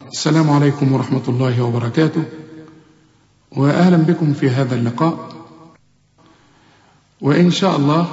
السلام عليكم ورحمة الله وبركاته وأهلا بكم في هذا اللقاء وإن شاء الله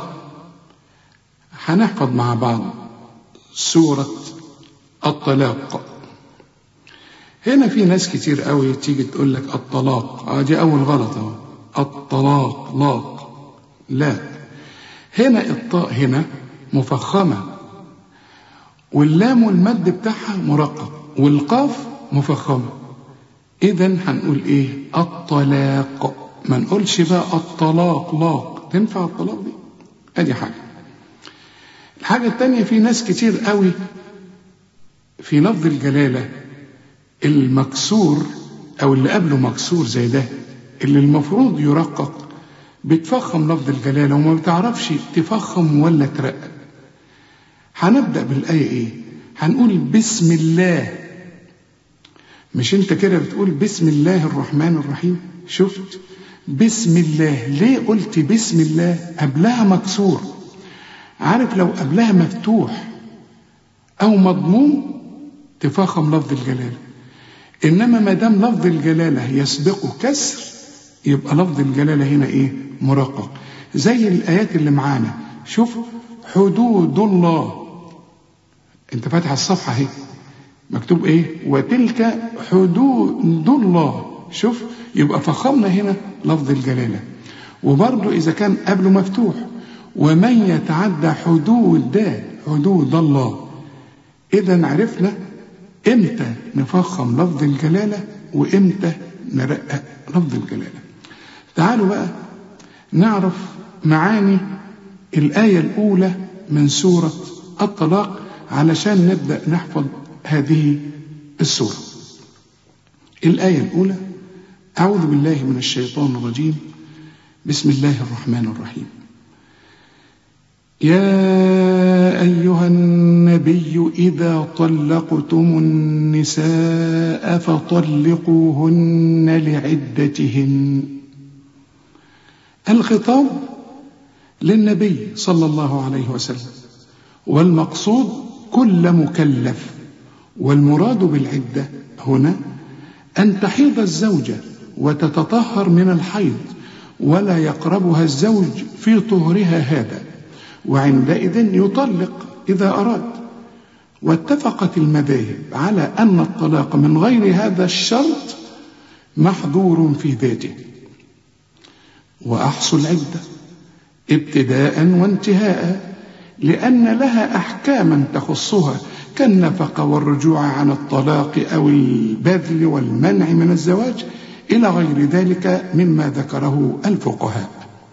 هنحفظ مع بعض سورة الطلاق هنا في ناس كتير قوي تيجي تقول لك الطلاق اه دي أول غلط اهو الطلاق لاق لا هنا الطاء هنا مفخمة واللام والمد بتاعها مرقق والقاف مفخمة إذا هنقول إيه الطلاق ما نقولش بقى الطلاق لاق تنفع الطلاق دي أدي حاجة الحاجة التانية في ناس كتير قوي في لفظ الجلالة المكسور أو اللي قبله مكسور زي ده اللي المفروض يرقق بتفخم لفظ الجلالة وما بتعرفش تفخم ولا ترقق هنبدأ بالآية إيه هنقول بسم الله مش انت كده بتقول بسم الله الرحمن الرحيم شفت بسم الله ليه قلت بسم الله قبلها مكسور عارف لو قبلها مفتوح او مضموم تفخم لفظ الجلاله انما ما دام لفظ الجلاله يسبقه كسر يبقى لفظ الجلاله هنا ايه مرقق زي الايات اللي معانا شوف حدود الله انت فاتح الصفحه اهي مكتوب ايه وتلك حدود الله شوف يبقى فخمنا هنا لفظ الجلاله وبرضه اذا كان قبله مفتوح ومن يتعدى حدود ده حدود الله اذا عرفنا امتى نفخم لفظ الجلاله وامتى نرقق لفظ الجلاله تعالوا بقى نعرف معاني الايه الاولى من سوره الطلاق علشان نبدا نحفظ هذه السورة الآية الأولى أعوذ بالله من الشيطان الرجيم بسم الله الرحمن الرحيم يا أيها النبي إذا طلقتم النساء فطلقوهن لعدتهن الخطاب للنبي صلى الله عليه وسلم والمقصود كل مكلف والمراد بالعدة هنا أن تحيض الزوجة وتتطهر من الحيض ولا يقربها الزوج في طهرها هذا وعندئذ يطلق إذا أراد واتفقت المذاهب على أن الطلاق من غير هذا الشرط محظور في ذاته وأحصوا العدة ابتداء وانتهاء لأن لها أحكاما تخصها كالنفقة والرجوع عن الطلاق أو البذل والمنع من الزواج إلى غير ذلك مما ذكره الفقهاء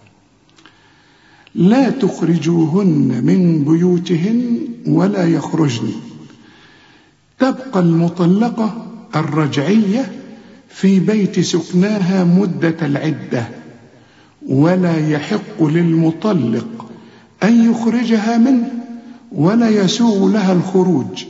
لا تخرجوهن من بيوتهن ولا يخرجن تبقى المطلقة الرجعية في بيت سكناها مدة العدة ولا يحق للمطلق أن يخرجها منه ولا يسوغ لها الخروج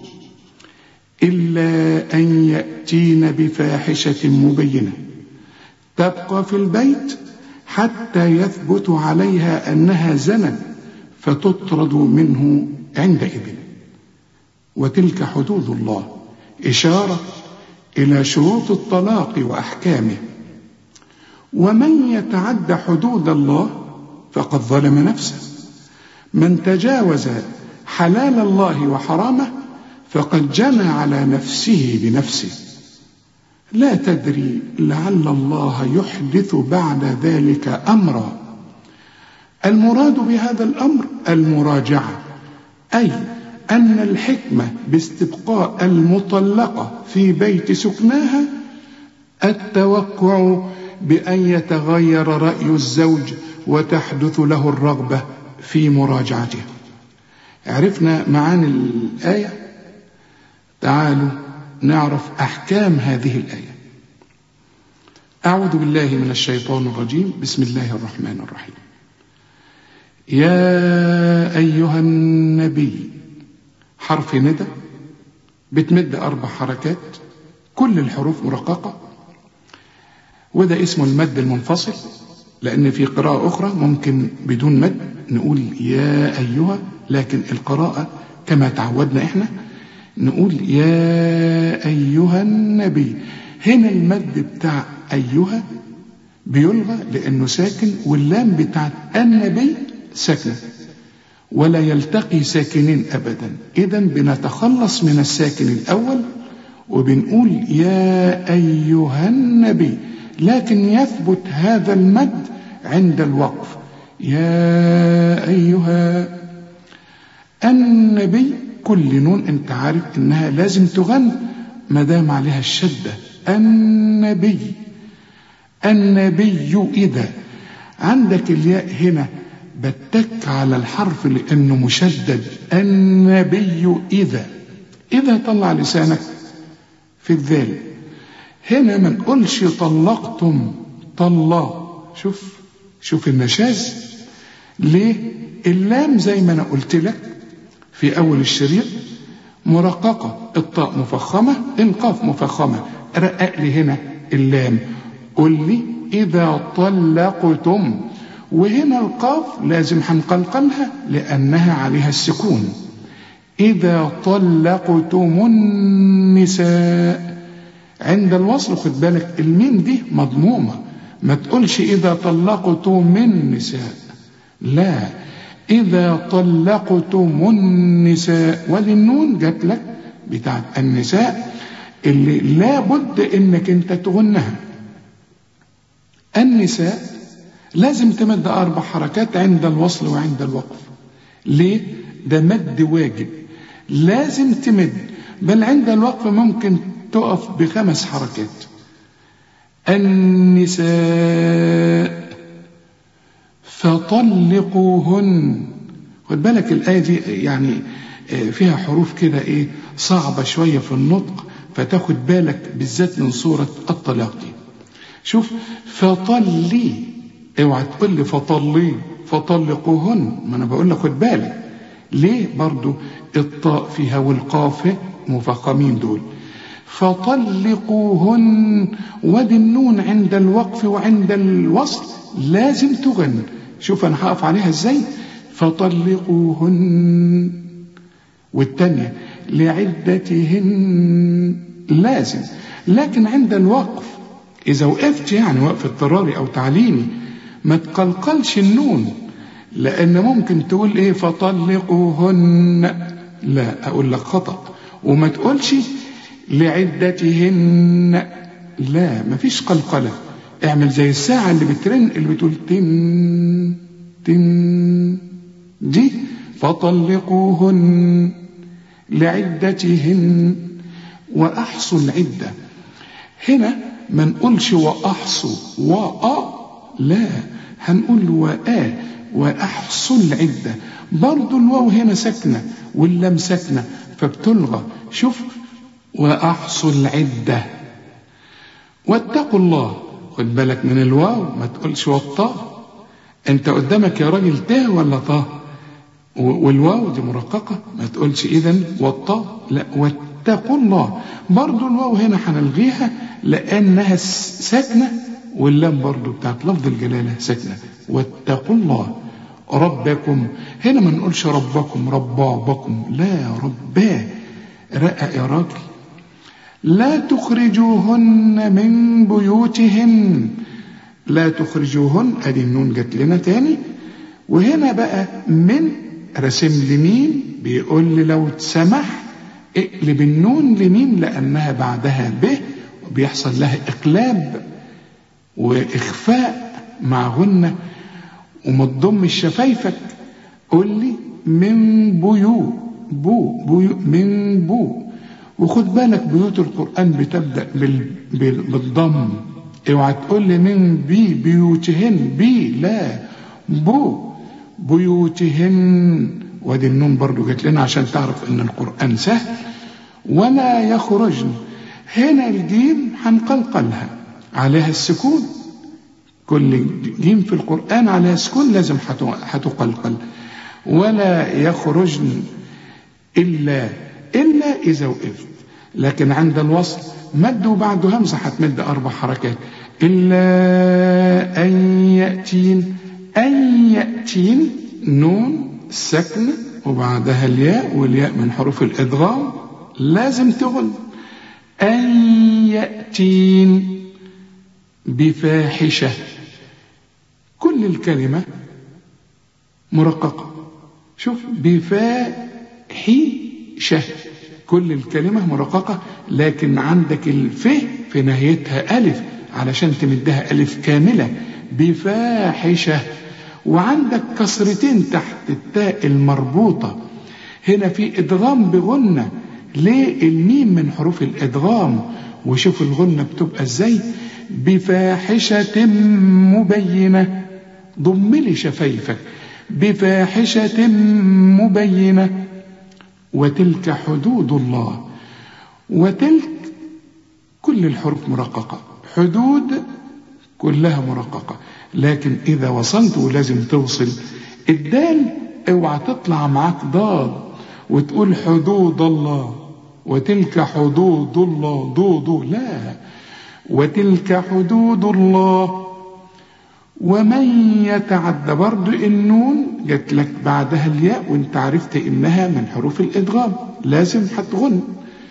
إلا أن يأتين بفاحشة مبينة تبقى في البيت حتى يثبت عليها أنها زنت فتطرد منه عندئذ وتلك حدود الله إشارة إلى شروط الطلاق وأحكامه ومن يتعد حدود الله فقد ظلم نفسه من تجاوز حلال الله وحرامه فقد جنى على نفسه بنفسه لا تدري لعل الله يحدث بعد ذلك امرا المراد بهذا الامر المراجعه اي ان الحكمه باستبقاء المطلقه في بيت سكناها التوقع بان يتغير راي الزوج وتحدث له الرغبه في مراجعته عرفنا معاني الآية تعالوا نعرف أحكام هذه الآية أعوذ بالله من الشيطان الرجيم بسم الله الرحمن الرحيم يا أيها النبي حرف ندى بتمد أربع حركات كل الحروف مرققة وده اسمه المد المنفصل لأن في قراءة أخرى ممكن بدون مد نقول يا أيها لكن القراءة كما تعودنا إحنا نقول يا أيها النبي هنا المد بتاع أيها بيلغى لأنه ساكن واللام بتاعت النبي ساكنة ولا يلتقي ساكنين أبدا إذا بنتخلص من الساكن الأول وبنقول يا أيها النبي لكن يثبت هذا المد عند الوقف يا أيها النبي كل نون انت عارف انها لازم تغن ما دام عليها الشدة النبي النبي إذا عندك الياء هنا بتك على الحرف لأنه مشدد النبي إذا إذا طلع لسانك في الذال هنا ما نقولش طلقتم طلاق شوف شوف النشاز ليه اللام زي ما انا قلت لك في اول الشريط مرققه الطاء مفخمه القاف مفخمه رقق لي هنا اللام قل لي اذا طلقتم وهنا القاف لازم هنقلقلها لانها عليها السكون اذا طلقتم النساء عند الوصل خد بالك الميم دي مضمومه ما تقولش إذا طلقتم النساء لا إذا طلقتم النساء ودي النون جات لك بتاعت النساء اللي لابد إنك أنت تغنها النساء لازم تمد أربع حركات عند الوصل وعند الوقف ليه؟ ده مد واجب لازم تمد بل عند الوقف ممكن تقف بخمس حركات النساء فطلقوهن خد بالك الآية دي يعني فيها حروف كده إيه صعبة شوية في النطق فتاخد بالك بالذات من صورة الطلاق دي شوف فطلي اوعى تقول لي فطلي فطلقوهن ما انا بقول لك خد بالك ليه برضو الطاء فيها والقاف مفخمين دول فطلقوهن ودي النون عند الوقف وعند الوصل لازم تغن شوف انا هقف عليها ازاي فطلقوهن والتانية لعدتهن لازم لكن عند الوقف إذا وقفت يعني وقف اضطراري أو تعليمي ما تقلقلش النون لأن ممكن تقول إيه فطلقوهن لا أقول لك خطأ وما تقولش لعدتهن لا مفيش قلقلة اعمل زي الساعة اللي بترن اللي بتقول تن تن دي فطلقوهن لعدتهن وأحصوا العدة هنا ما نقولش وأحصوا وأ لا هنقول وآ وأحصوا العدة برضو الواو هنا ساكنة واللام ساكنة فبتلغى شوف وأحصوا العدة واتقوا الله خد بالك من الواو ما تقولش والطاء انت قدامك يا راجل تاء ولا طاء والواو دي مرققة ما تقولش إذا والطاء لا واتقوا الله برضو الواو هنا هنلغيها لأنها ساكنة واللام برضو بتاعت لفظ الجلالة ساكنة واتقوا الله ربكم هنا ما نقولش ربكم ربابكم لا رباه رقق يا راجل لا تخرجوهن من بيوتهن لا تخرجوهن ادي النون جت لنا تاني وهنا بقى من رسم لي مين بيقول لي لو تسمح اقلب النون لمين لانها بعدها ب وبيحصل لها اقلاب واخفاء معهن وما تضمش شفايفك قول لي من بيو بو, بيو من بو وخد بالك بيوت القرآن بتبدأ بال... بال... بالضم اوعى تقول لي من بي بيوتهن بي لا بو بيوتهن وادي النون برضو جت لنا عشان تعرف ان القرآن سهل ولا يخرجن هنا الجيم هنقلقلها عليها السكون كل جيم في القرآن عليها سكون لازم هتقلقل ولا يخرجن إلا إلا إذا وقفت لكن عند الوصل مد وبعده همزة هتمد أربع حركات إلا أن يأتين أن يأتين نون سكنة وبعدها الياء والياء من حروف الإدغام لازم تغن أن يأتين بفاحشة كل الكلمة مرققة شوف بفاحشة كل الكلمة مرققة لكن عندك الف في نهايتها ألف علشان تمدها ألف كاملة بفاحشة وعندك كسرتين تحت التاء المربوطة هنا في إدغام بغنة ليه الميم من حروف الإدغام وشوف الغنة بتبقى ازاي بفاحشة مبينة ضم لي شفايفك بفاحشة مبينة وتلك حدود الله وتلك كل الحروف مرققة حدود كلها مرققة لكن إذا وصلت ولازم توصل الدال اوعى تطلع معاك ضاد وتقول حدود الله وتلك حدود الله دو دو لا وتلك حدود الله ومن يتعد برضو النون جت لك بعدها الياء وانت عرفت انها من حروف الادغام لازم هتغن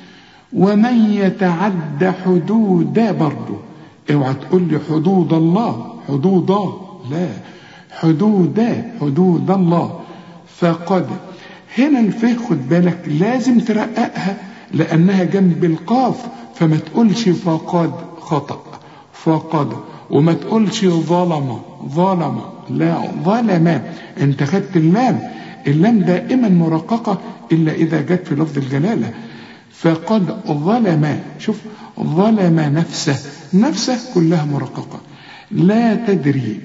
ومن يتعد حدود برضو اوعى تقول لي حدود الله حدود لا حدود حدود الله فقد هنا الفه خد بالك لازم ترققها لأنها جنب القاف فما تقولش فقد خطأ فقد وما تقولش ظلم ظلم لا ظلم انت خدت اللام اللام دائما مرققة إلا إذا جت في لفظ الجلالة فقد ظلم شوف ظلم نفسه نفسه كلها مرققة لا تدري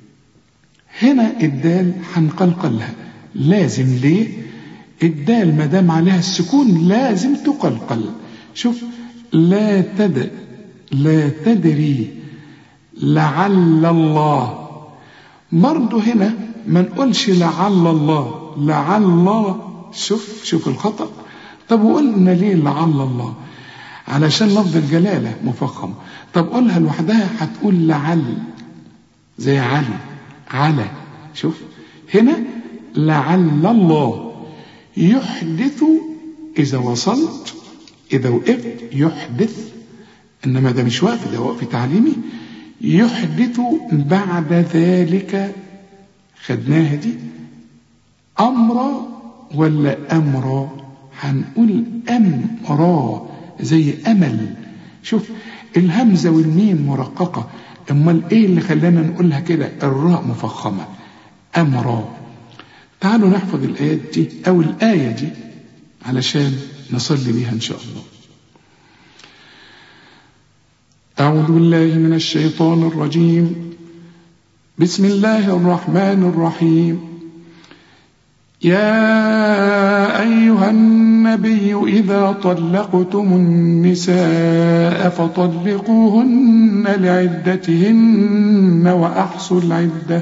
هنا الدال هنقلقلها لازم ليه الدال ما دام عليها السكون لازم تقلقل شوف لا تد لا تدري لعل الله برضه هنا ما نقولش لعل الله لعل الله شوف شوف الخطأ طب وقلنا ليه لعل الله علشان لفظ الجلالة مفخم طب قولها لوحدها هتقول لعل زي علي على شوف هنا لعل الله يحدث إذا وصلت إذا وقفت يحدث إنما ده مش وقف ده وقف تعليمي يحدث بعد ذلك خدناها دي أمر ولا أمر هنقول أمر زي أمل شوف الهمزة والميم مرققة أمال إيه اللي خلانا نقولها كده الراء مفخمة أمر تعالوا نحفظ الآيات دي أو الآية دي علشان نصلي بيها إن شاء الله أعوذ بالله من الشيطان الرجيم بسم الله الرحمن الرحيم يا أيها النبي إذا طلقتم النساء فطلقوهن لعدتهن وأحصوا العدة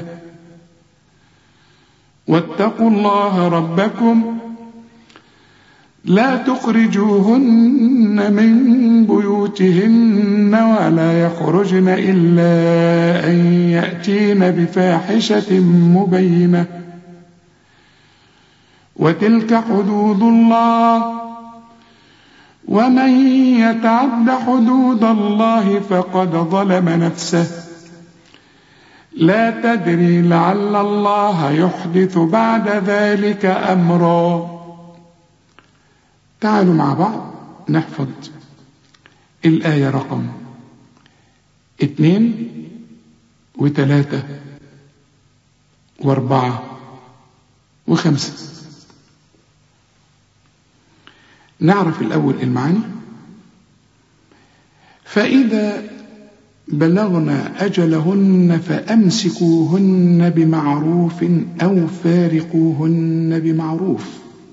واتقوا الله ربكم لا تخرجوهن من بيوتهن ولا يخرجن إلا أن يأتين بفاحشة مبينة وتلك حدود الله ومن يتعد حدود الله فقد ظلم نفسه لا تدري لعل الله يحدث بعد ذلك أمرا تعالوا مع بعض نحفظ الآية رقم اثنين وثلاثة واربعة وخمسة نعرف الأول المعاني فإذا بلغن أجلهن فأمسكوهن بمعروف أو فارقوهن بمعروف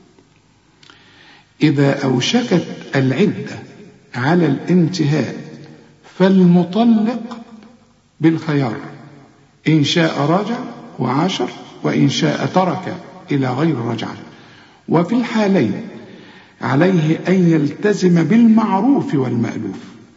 إذا أوشكت العدة على الانتهاء فالمطلق بالخيار إن شاء رجع وعاشر وإن شاء ترك إلى غير رجعة وفي الحالين عليه أن يلتزم بالمعروف والمألوف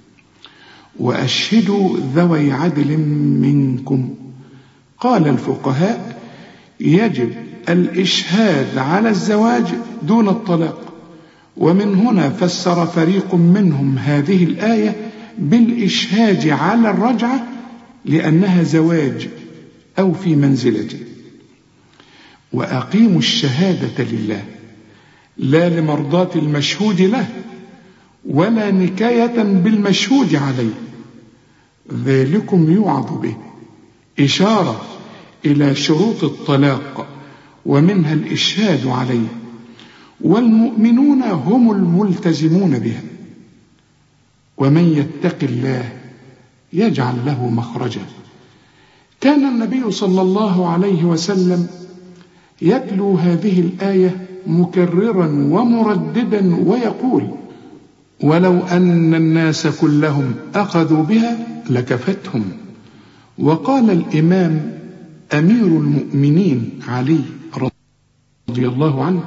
وأشهدوا ذوي عدل منكم قال الفقهاء يجب الإشهاد على الزواج دون الطلاق ومن هنا فسر فريق منهم هذه الآية بالإشهاد على الرجعة لأنها زواج أو في منزلته وأقيموا الشهادة لله لا لمرضاة المشهود له ولا نكاية بالمشهود عليه ذلكم يوعظ به إشارة إلى شروط الطلاق ومنها الإشهاد عليه والمؤمنون هم الملتزمون بها ومن يتق الله يجعل له مخرجا كان النبي صلى الله عليه وسلم يتلو هذه الآية مكررا ومرددا ويقول ولو أن الناس كلهم أخذوا بها لكفتهم وقال الإمام أمير المؤمنين علي رضي الله عنه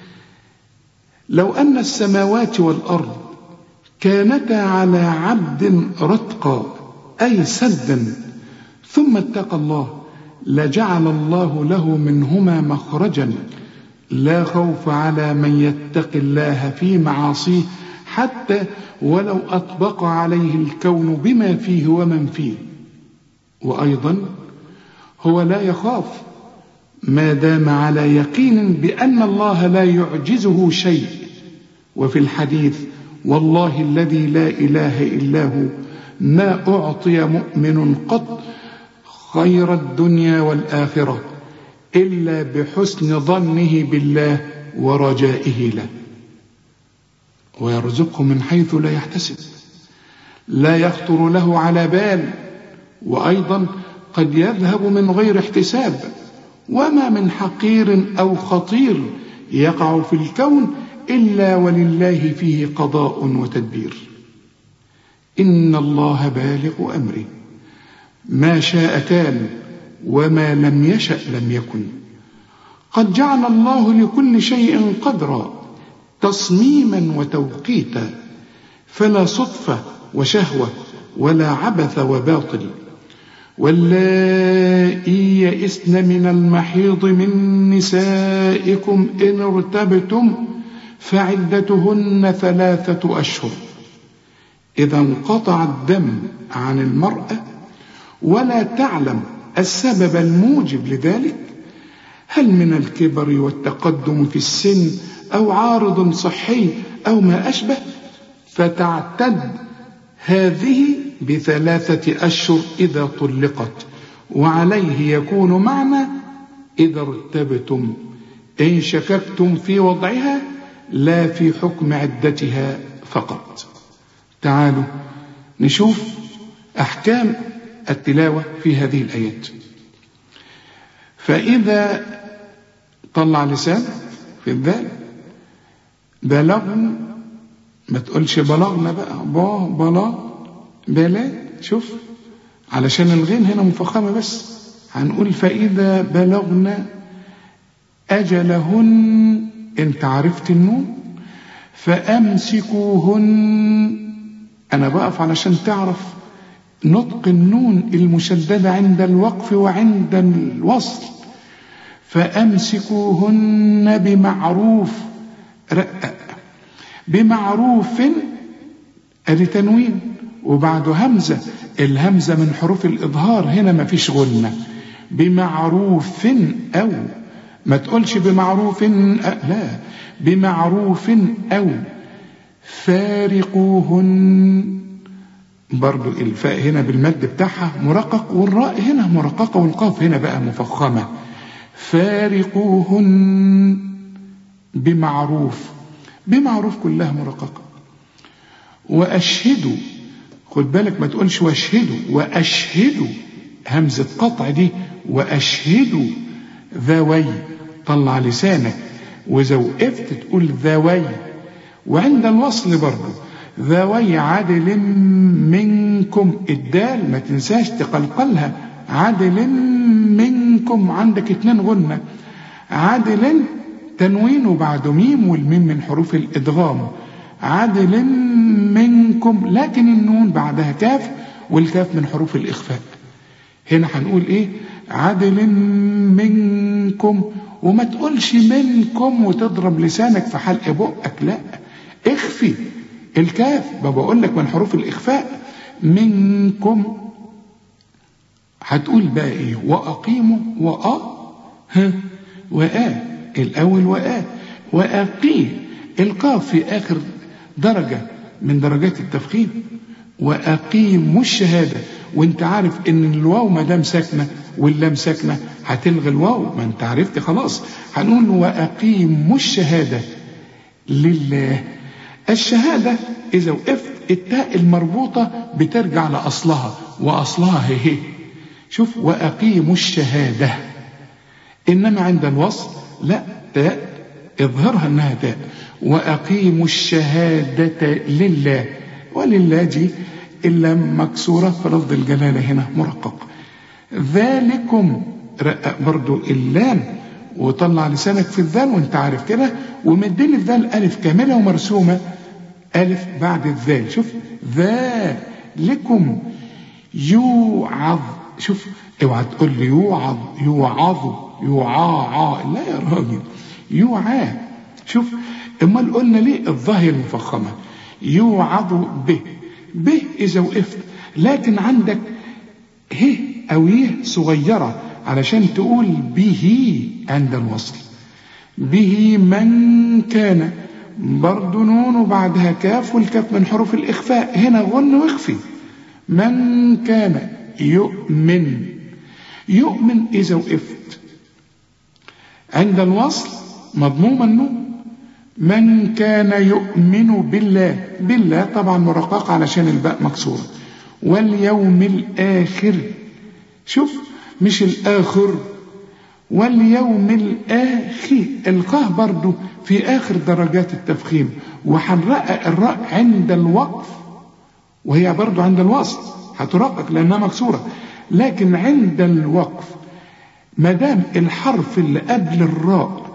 لو أن السماوات والأرض كانتا على عبد رتقا أي سدا ثم اتقى الله لجعل الله له منهما مخرجا لا خوف على من يتق الله في معاصيه حتى ولو أطبق عليه الكون بما فيه ومن فيه وأيضا هو لا يخاف ما دام على يقين بأن الله لا يعجزه شيء وفي الحديث والله الذي لا إله إلا هو ما أعطي مؤمن قط خير الدنيا والآخرة إلا بحسن ظنه بالله ورجائه له ويرزقه من حيث لا يحتسب لا يخطر له على بال وأيضا قد يذهب من غير احتساب وما من حقير أو خطير يقع في الكون إلا ولله فيه قضاء وتدبير إن الله بالغ أمره ما شاء كان وما لم يشأ لم يكن قد جعل الله لكل شيء قدرا تصميما وتوقيتا فلا صدفة وشهوة ولا عبث وباطل واللائي يئسن من المحيض من نسائكم إن ارتبتم فعدتهن ثلاثة أشهر إذا انقطع الدم عن المرأة ولا تعلم السبب الموجب لذلك هل من الكبر والتقدم في السن أو عارض صحي أو ما أشبه فتعتد هذه بثلاثة أشهر إذا طلقت وعليه يكون معنى إذا ارتبتم إن شككتم في وضعها لا في حكم عدتها فقط تعالوا نشوف أحكام التلاوة في هذه الآيات فإذا طلع لسان في الذال بلغن ما تقولش بلغنا بقى با بلا بلا شوف علشان الغين هنا مفخمة بس هنقول فإذا بلغنا أجلهن أنت عرفت النون فأمسكوهن أنا بقف علشان تعرف نطق النون المشددة عند الوقف وعند الوصل فأمسكوهن بمعروف رقق بمعروف ادي تنوين وبعده همزة الهمزة من حروف الإظهار هنا ما فيش غنة بمعروف أو ما تقولش بمعروف لا بمعروف أو فارقوهن برضو الفاء هنا بالمد بتاعها مرقق والراء هنا مرققة والقاف هنا بقى مفخمة فارقوهن بمعروف بمعروف كلها مرققة وأشهدوا خد بالك ما تقولش واشهدوا وأشهدوا همزة قطع دي وأشهدوا ذوي طلع لسانك وإذا وقفت تقول ذوي وعند الوصل برضه ذوي عدل منكم الدال ما تنساش تقلقلها عدل منكم عندك اتنين غنة عدل تنوين وبعد ميم والميم من حروف الإدغام عدل منكم لكن النون بعدها كاف والكاف من حروف الإخفاء هنا هنقول إيه عدل منكم وما تقولش منكم وتضرب لسانك في حلق بقك لا اخفي الكاف ما بقول لك من حروف الإخفاء منكم هتقول بقى ايه وأقيموا وأ ها وآ الأول وآ وأقي القاف في آخر درجة من درجات التفخيم وأقيموا الشهادة وانت عارف ان الواو ما دام ساكنه واللام ساكنه هتلغي الواو ما انت عرفت خلاص هنقول واقيموا الشهاده لله الشهاده اذا وقفت التاء المربوطه بترجع لاصلها واصلها هي هي شوف واقيموا الشهاده انما عند الوصل لا تاء اظهرها انها تاء واقيموا الشهاده لله ولله دي اللام مكسورة فلفظ الجلالة هنا مرقق ذلكم رقق برضو اللام وطلع لسانك في الذال وانت عارف كده ومدين الذال ألف كاملة ومرسومة ألف بعد الذال شوف ذلكم يوعظ شوف اوعى تقول لي يوعظ يوعظ يوعى لا يا راجل يوعى شوف امال قلنا ليه الظاهر المفخمه يوعظ به به إذا وقفت لكن عندك ه أو يه صغيرة علشان تقول به عند الوصل به من كان برضو نون وبعدها كاف والكاف من حروف الإخفاء هنا غن واخفي من كان يؤمن يؤمن إذا وقفت عند الوصل مضموم النون من كان يؤمن بالله بالله طبعا مرقق علشان الباء مكسورة واليوم الآخر شوف مش الآخر واليوم الآخر القاه برضو في آخر درجات التفخيم وهنرقق الراء عند الوقف وهي برضو عند الوصل هترقق لأنها مكسورة لكن عند الوقف ما دام الحرف اللي قبل الراء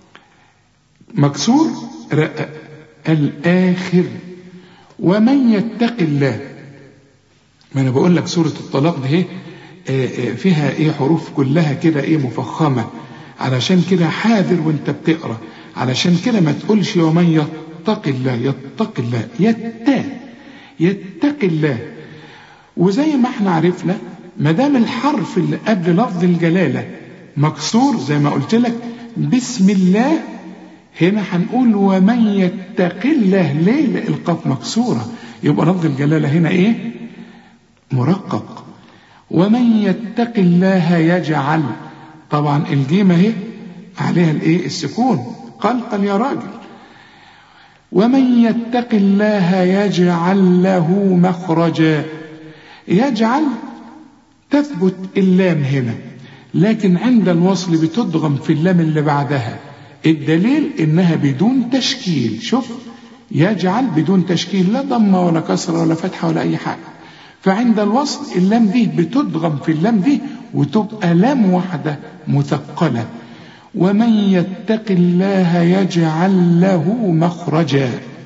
مكسور رقق الآخر ومن يتق الله ما أنا بقول لك سورة الطلاق دي فيها إيه حروف كلها كده إيه مفخمة علشان كده حاذر وانت بتقرأ علشان كده ما تقولش ومن يتق الله يتق الله يتا يتق الله وزي ما احنا عرفنا ما دام الحرف اللي قبل لفظ الجلالة مكسور زي ما قلت لك بسم الله هنا هنقول ومن يتق الله ليه لأ القاف مكسورة يبقى لفظ الجلالة هنا ايه مرقق ومن يتق الله يجعل طبعا الجيم اهي عليها الايه السكون قلقل يا راجل ومن يتق الله يجعل له مخرجا يجعل تثبت اللام هنا لكن عند الوصل بتدغم في اللام اللي بعدها الدليل انها بدون تشكيل شوف يجعل بدون تشكيل لا ضمه ولا كسره ولا فتحه ولا اي حاجه فعند الوصل اللام دي بتدغم في اللام دي وتبقى لام واحده مثقله ومن يتق الله يجعل له مخرجا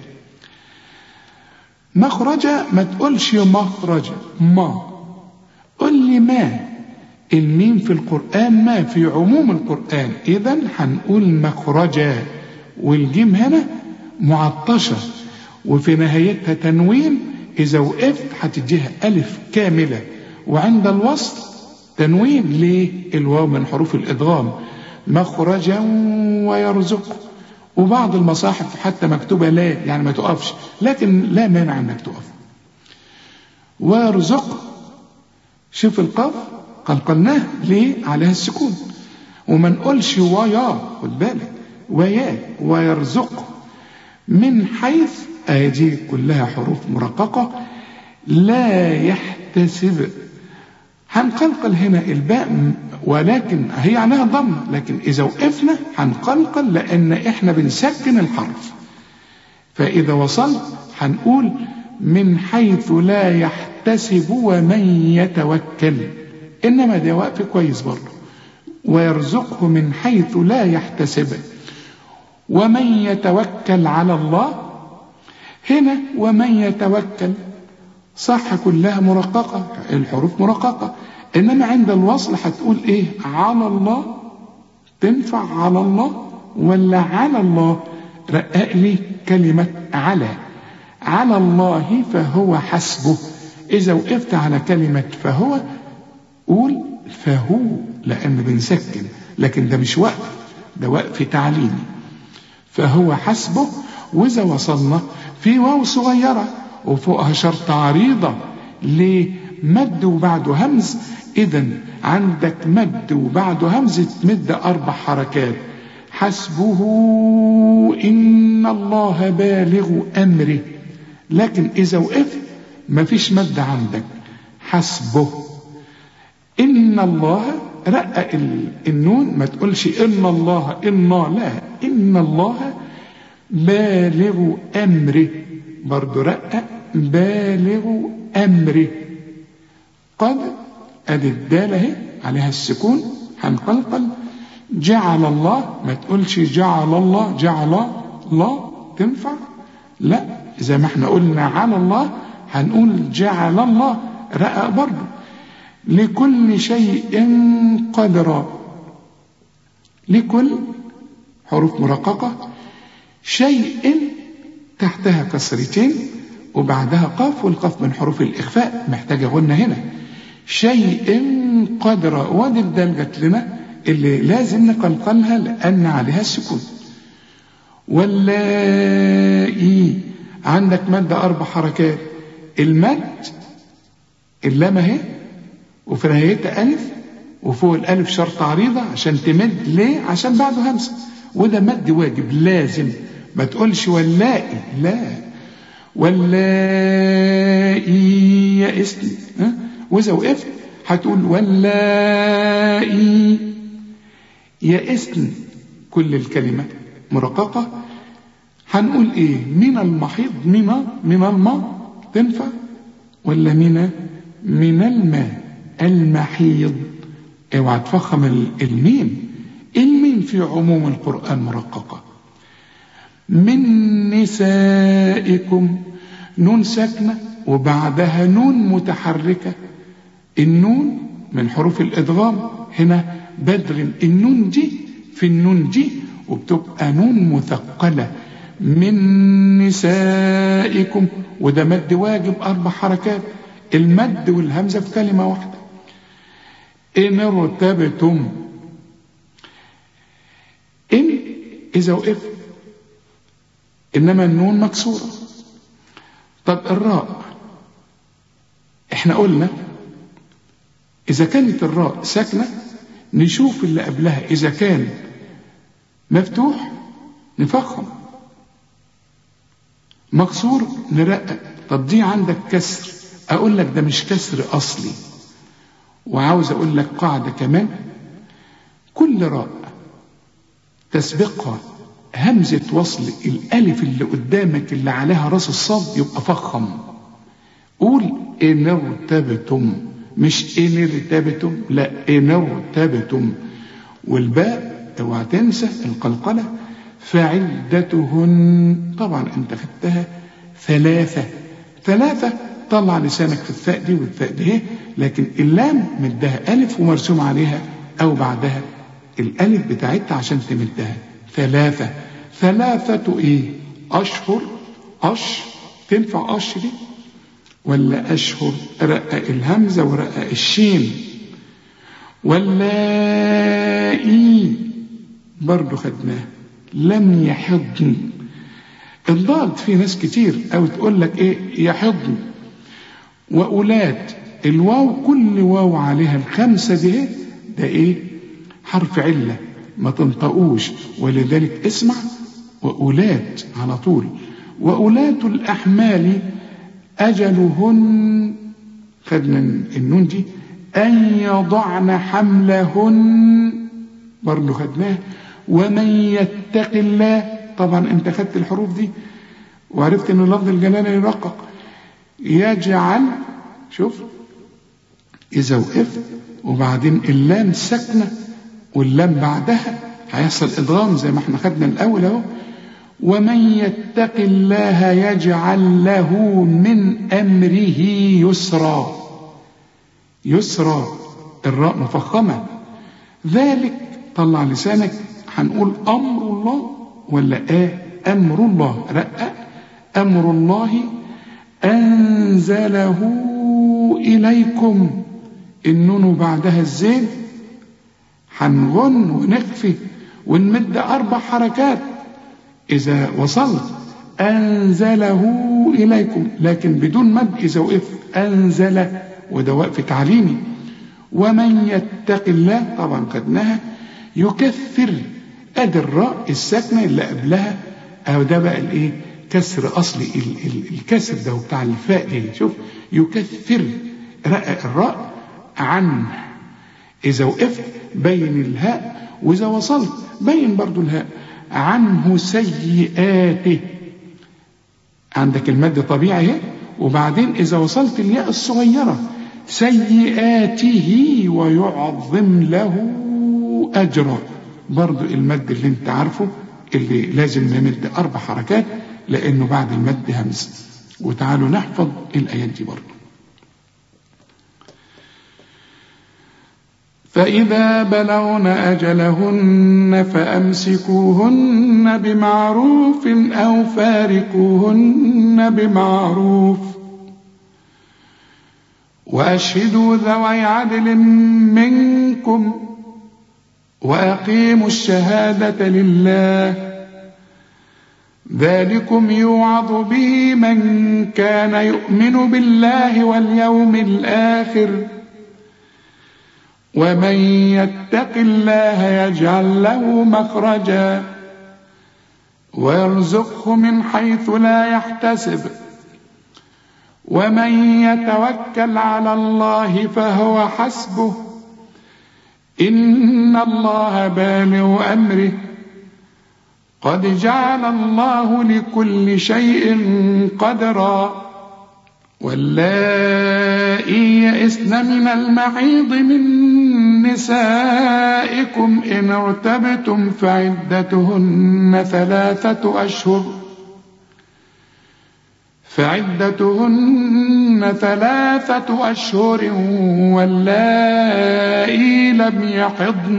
مخرجا ما تقولش مخرج ما قل لي ما الميم في القرآن ما في عموم القرآن إذا هنقول مخرجا والجيم هنا معطشة وفي نهايتها تنوين إذا وقفت هتديها ألف كاملة وعند الوصل تنوين ليه الواو من حروف الإدغام مخرجا ويرزق وبعض المصاحف حتى مكتوبة لا يعني ما تقفش لكن لا مانع انك تقف ويرزق شوف القاف قلقلناه ليه عليها السكون وما نقولش ويا خد بالك ويا ويرزق من حيث دي كلها حروف مرققة لا يحتسب هنقلقل هنا الباء ولكن هي عليها ضم لكن إذا وقفنا هنقلقل لأن إحنا بنسكن الحرف فإذا وصلت هنقول من حيث لا يحتسب ومن يتوكل إنما ده وقف كويس برضه ويرزقه من حيث لا يحتسب ومن يتوكل على الله هنا ومن يتوكل صح كلها مرققة الحروف مرققة إنما عند الوصل هتقول إيه على الله تنفع على الله ولا على الله رقق لي كلمة على على الله فهو حسبه إذا وقفت على كلمة فهو قول فهو لأن بنسكن لكن ده مش وقف ده وقف تعليمي فهو حسبه وإذا وصلنا في واو صغيرة وفوقها شرط عريضة ليه مد وبعده همز إذا عندك مد وبعده همز تمد أربع حركات حسبه إن الله بالغ أمره لكن إذا وقفت مفيش مد عندك حسبه إن الله رقق النون ما تقولش إن الله إن لا إن الله بالغ أمره برضو رقق بالغ أمره قد أدي الدال اهي عليها السكون هنقلقل جعل الله ما تقولش جعل الله جعل الله تنفع لا زي ما احنا قلنا على الله هنقول جعل الله رقق برضه لكل شيء قدرا لكل حروف مرققة شيء تحتها كسرتين وبعدها قاف والقاف من حروف الإخفاء محتاجة غنة هنا شيء قدرا وادي الدال جت لنا اللي لازم نقلقلها لأن عليها السكون واللائي عندك مادة أربع حركات المد اللام اهي وفي نهايتها ألف وفوق الألف شرط عريضة عشان تمد ليه؟ عشان بعده همزة وده مد واجب لازم ما تقولش واللائي لا واللائي يئسن ها وإذا وقفت هتقول واللائي يئسن كل الكلمة مرققة هنقول ايه من المحيض من من الماء تنفع ولا من من الماء المحيض اوعى تفخم الميم الميم في عموم القرآن مرققة من نسائكم نون ساكنة وبعدها نون متحركة النون من حروف الإدغام هنا بدغ النون دي في النون دي وبتبقى نون مثقلة من نسائكم وده مد واجب أربع حركات المد والهمزة في كلمة واحدة إن ارتبتم إن إذا وقفت إنما النون مكسورة طب الراء إحنا قلنا إذا كانت الراء ساكنة نشوف اللي قبلها إذا كان مفتوح نفخم مكسور نرقق طب دي عندك كسر أقول لك ده مش كسر أصلي وعاوز أقول لك قاعدة كمان كل راء تسبقها همزة وصل الألف اللي قدامك اللي عليها راس الصاد يبقى فخم قول إن ارتبتم مش إن ارتبتم لا إن ارتبتم والباء اوعى تنسى القلقلة فعدتهن طبعا انت خدتها ثلاثة ثلاثة طلع لسانك في الثاء دي والثاء دي لكن اللام مدها ألف ومرسوم عليها أو بعدها الألف بتاعتها عشان تمدها ثلاثة ثلاثة إيه أشهر أش تنفع أش دي ولا أشهر رقق الهمزة ورقق الشين واللائي برضو خدناه لم يحضن الضاد في ناس كتير أو تقول لك إيه يحضن وأولاد الواو كل واو عليها الخمسة دي ده إيه حرف علة ما تنطقوش ولذلك اسمع وأولاد على طول وأولاة الأحمال أجلهن خدنا النون دي أن يضعن حملهن برضه خدناه ومن يتق الله طبعا انت خدت الحروف دي وعرفت ان لفظ الجلالة يرقق يجعل شوف إذا وقفت وبعدين اللام ساكنة واللام بعدها هيحصل إدغام زي ما احنا خدنا الأول أهو ومن يتق الله يجعل له من أمره يسرا يسرا الراء مفخمة ذلك طلع لسانك هنقول أمر الله ولا آه أمر الله رقق أمر الله أنزله إليكم النون بعدها الزين هنغن ونخفي ونمد أربع حركات إذا وصلت أنزله إليكم لكن بدون مد إذا وقف أنزل وده وقف تعليمي ومن يتق الله طبعا خدناها يكثر ادي الراء الساكنه اللي قبلها او ده بقى الايه كسر اصلي ال ال الكسر ده بتاع الفاء دي شوف يكثر رقق الراء عنه اذا وقفت بين الهاء واذا وصلت بين برضو الهاء عنه سيئاته عندك المد طبيعي اهي وبعدين اذا وصلت الياء الصغيره سيئاته ويعظم له اجرا برضو المد اللي انت عارفه اللي لازم نمد اربع حركات لانه بعد المد همزه وتعالوا نحفظ الايات دي برضو فإذا بلغن أجلهن فأمسكوهن بمعروف أو فارقوهن بمعروف وأشهدوا ذوي عدل منكم وأقيموا الشهادة لله ذلكم يوعظ به من كان يؤمن بالله واليوم الآخر ومن يتق الله يجعل له مخرجا ويرزقه من حيث لا يحتسب ومن يتوكل على الله فهو حسبه ان الله بالغ امره قد جعل الله لكل شيء قدرا واللائي يئسن من المحيض من نسائكم إن ارتبتم فعدتهن ثلاثة أشهر فعدتهن ثلاثة أشهر واللائي لم يحضن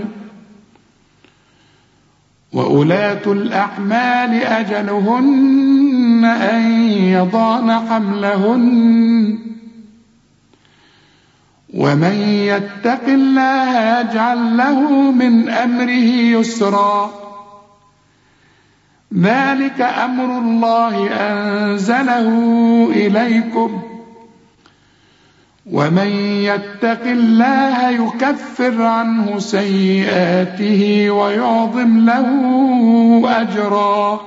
وأولاة الأحمال أجلهن أن يضعن حملهن ومن يتق الله يجعل له من امره يسرا ذلك امر الله انزله اليكم ومن يتق الله يكفر عنه سيئاته ويعظم له اجرا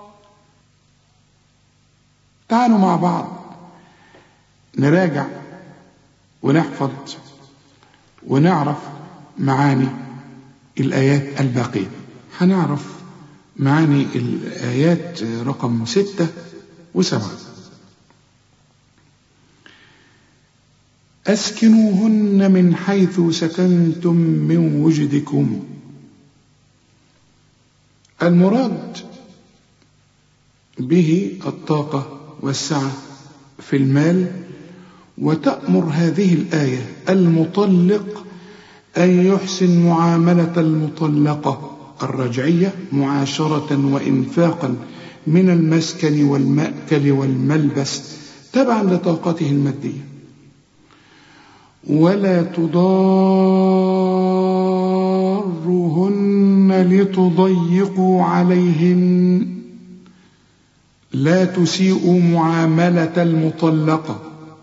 تعالوا مع بعض نراجع ونحفظ ونعرف معاني الآيات الباقية هنعرف معاني الآيات رقم ستة وسبعة أسكنوهن من حيث سكنتم من وجدكم المراد به الطاقة والسعة في المال وتأمر هذه الآية المطلق أن يحسن معاملة المطلقة الرجعية معاشرة وإنفاقا من المسكن والمأكل والملبس تبعا لطاقته المادية ولا تضاروهن لتضيقوا عليهن لا تسيئوا معاملة المطلقة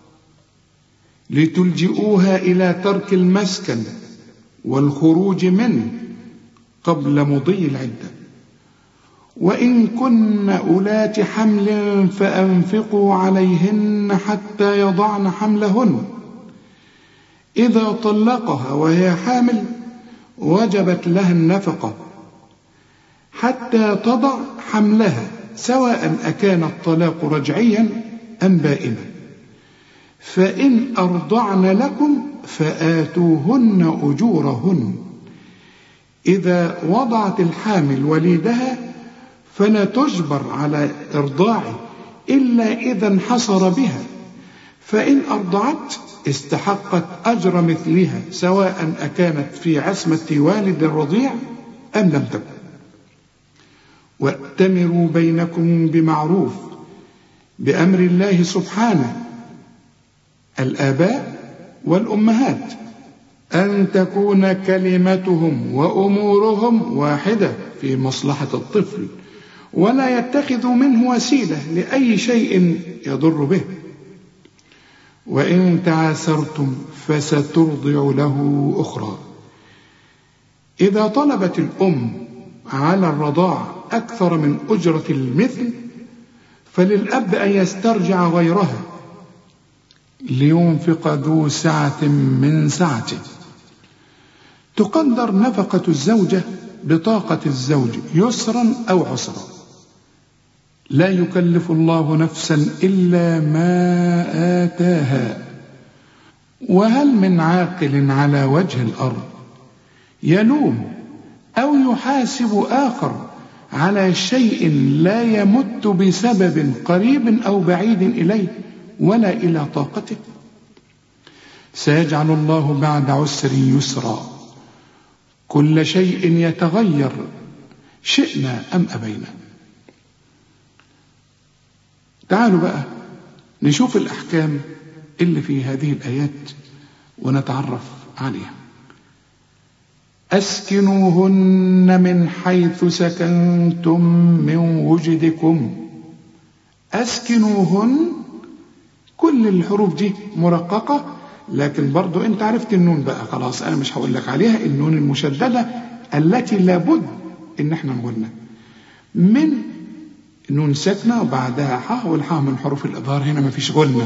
لتلجئوها إلى ترك المسكن والخروج منه قبل مضي العدة وإن كن أولات حمل فأنفقوا عليهن حتى يضعن حملهن إذا طلقها وهي حامل وجبت لها النفقة حتى تضع حملها سواء أكان الطلاق رجعيا أم بائنا فإن أرضعن لكم فآتوهن أجورهن إذا وضعت الحامل وليدها فلا تجبر على إرضاعه إلا إذا انحصر بها فإن أرضعت استحقت أجر مثلها سواء أكانت في عصمة والد الرضيع أم لم تكن واتمروا بينكم بمعروف بأمر الله سبحانه الآباء والأمهات أن تكون كلمتهم وأمورهم واحدة في مصلحة الطفل ولا يتخذوا منه وسيلة لأي شيء يضر به وإن تعاسرتم فسترضع له أخرى إذا طلبت الأم على الرضاع أكثر من أجرة المثل فللأب أن يسترجع غيرها لينفق ذو سعة من سعته تقدر نفقة الزوجة بطاقة الزوج يسرا أو عسرا لا يكلف الله نفسا إلا ما آتاها وهل من عاقل على وجه الأرض يلوم أو يحاسب آخر على شيء لا يمت بسبب قريب أو بعيد إليه ولا إلى طاقته سيجعل الله بعد عسر يسرا كل شيء يتغير شئنا أم أبينا تعالوا بقى نشوف الأحكام اللي في هذه الآيات ونتعرف عليها أسكنوهن من حيث سكنتم من وجدكم أسكنوهن كل الحروف دي مرققة لكن برضو انت عرفت النون بقى خلاص انا مش هقول لك عليها النون المشددة التي لابد ان احنا نقولنا من نون ساكنة وبعدها حاء والحاء من حروف الإظهار هنا ما فيش غنة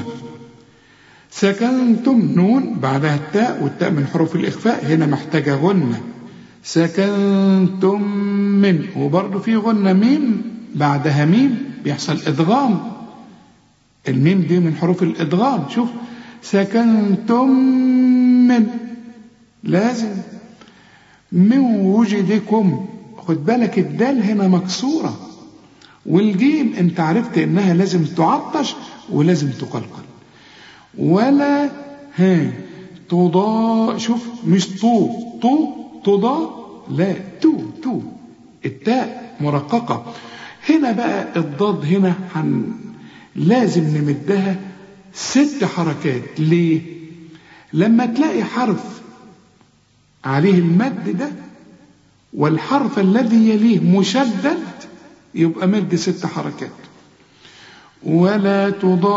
سكنتم نون بعدها التاء والتاء من حروف الإخفاء هنا محتاجة غنة سكنتم من وبرضه في غنة ميم بعدها ميم بيحصل إدغام الميم دي من حروف الإدغام شوف سكنتم من لازم من وجدكم خد بالك الدال هنا مكسورة والجيم انت عرفت انها لازم تعطش ولازم تقلقل ولا ها تضاء شوف مش طو طو تضاء لا تو تو التاء مرققة هنا بقى الضاد هنا حن لازم نمدها ست حركات ليه لما تلاقي حرف عليه المد ده والحرف الذي يليه مشدد يبقى مد ست حركات ولا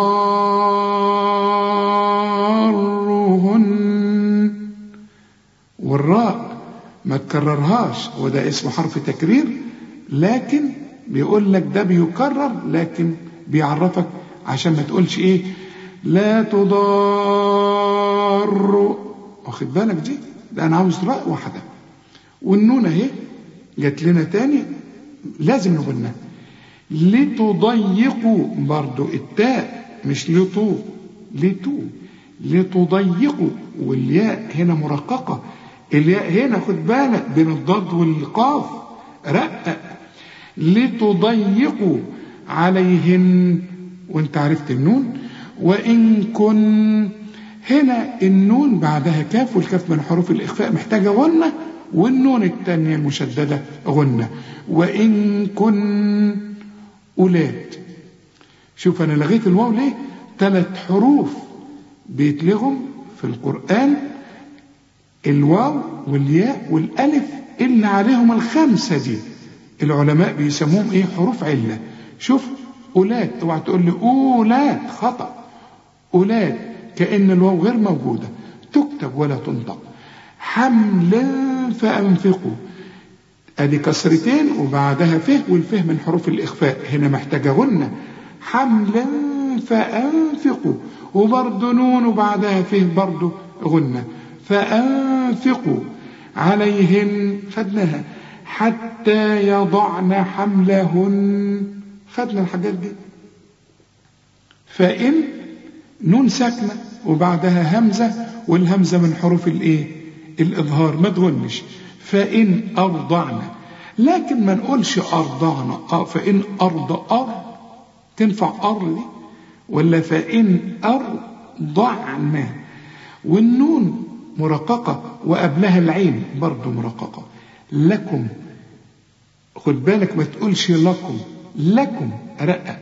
تضارهن والراء ما تكررهاش وده اسمه حرف تكرير لكن بيقول لك ده بيكرر لكن بيعرفك عشان ما تقولش ايه لا تضار واخد بالك دي ده انا عاوز راء واحده والنون اهي جت لنا تاني لازم نقولنا لتضيقوا برضو التاء مش لطو لتو لتضيقوا والياء هنا مرققة الياء هنا خد بالك بين الضاد والقاف رقق لتضيقوا عليهن وانت عرفت النون وإن كن هنا النون بعدها كاف والكاف من حروف الإخفاء محتاجة غنة والنون الثانية المشددة غنة وإن كن أولاد شوف أنا لغيت الواو ليه ثلاث حروف بيتلغم في القرآن الواو والياء والألف اللي عليهم الخمسة دي العلماء بيسموهم ايه حروف علة شوف أولاد اوعى تقول لي أولاد خطأ أولاد كأن الواو غير موجودة تكتب ولا تنطق حملا فأنفقوا ادي كسرتين وبعدها فه والفه من حروف الإخفاء هنا محتاجة غنة حملا فأنفقوا وبرضه نون وبعدها فه برضه غنة فأنفقوا عليهن خدناها حتى يضعن حملهن خدنا الحاجات دي فإن نون ساكنة وبعدها همزة والهمزة من حروف الايه الإظهار ما تغنش فإن أرضعن لكن ما نقولش أرضعن آه فإن أرض أر تنفع أر دي ولا فإن أرضعن والنون مرققة وقبلها العين برضه مرققة لكم خد بالك ما تقولش لكم لكم رقق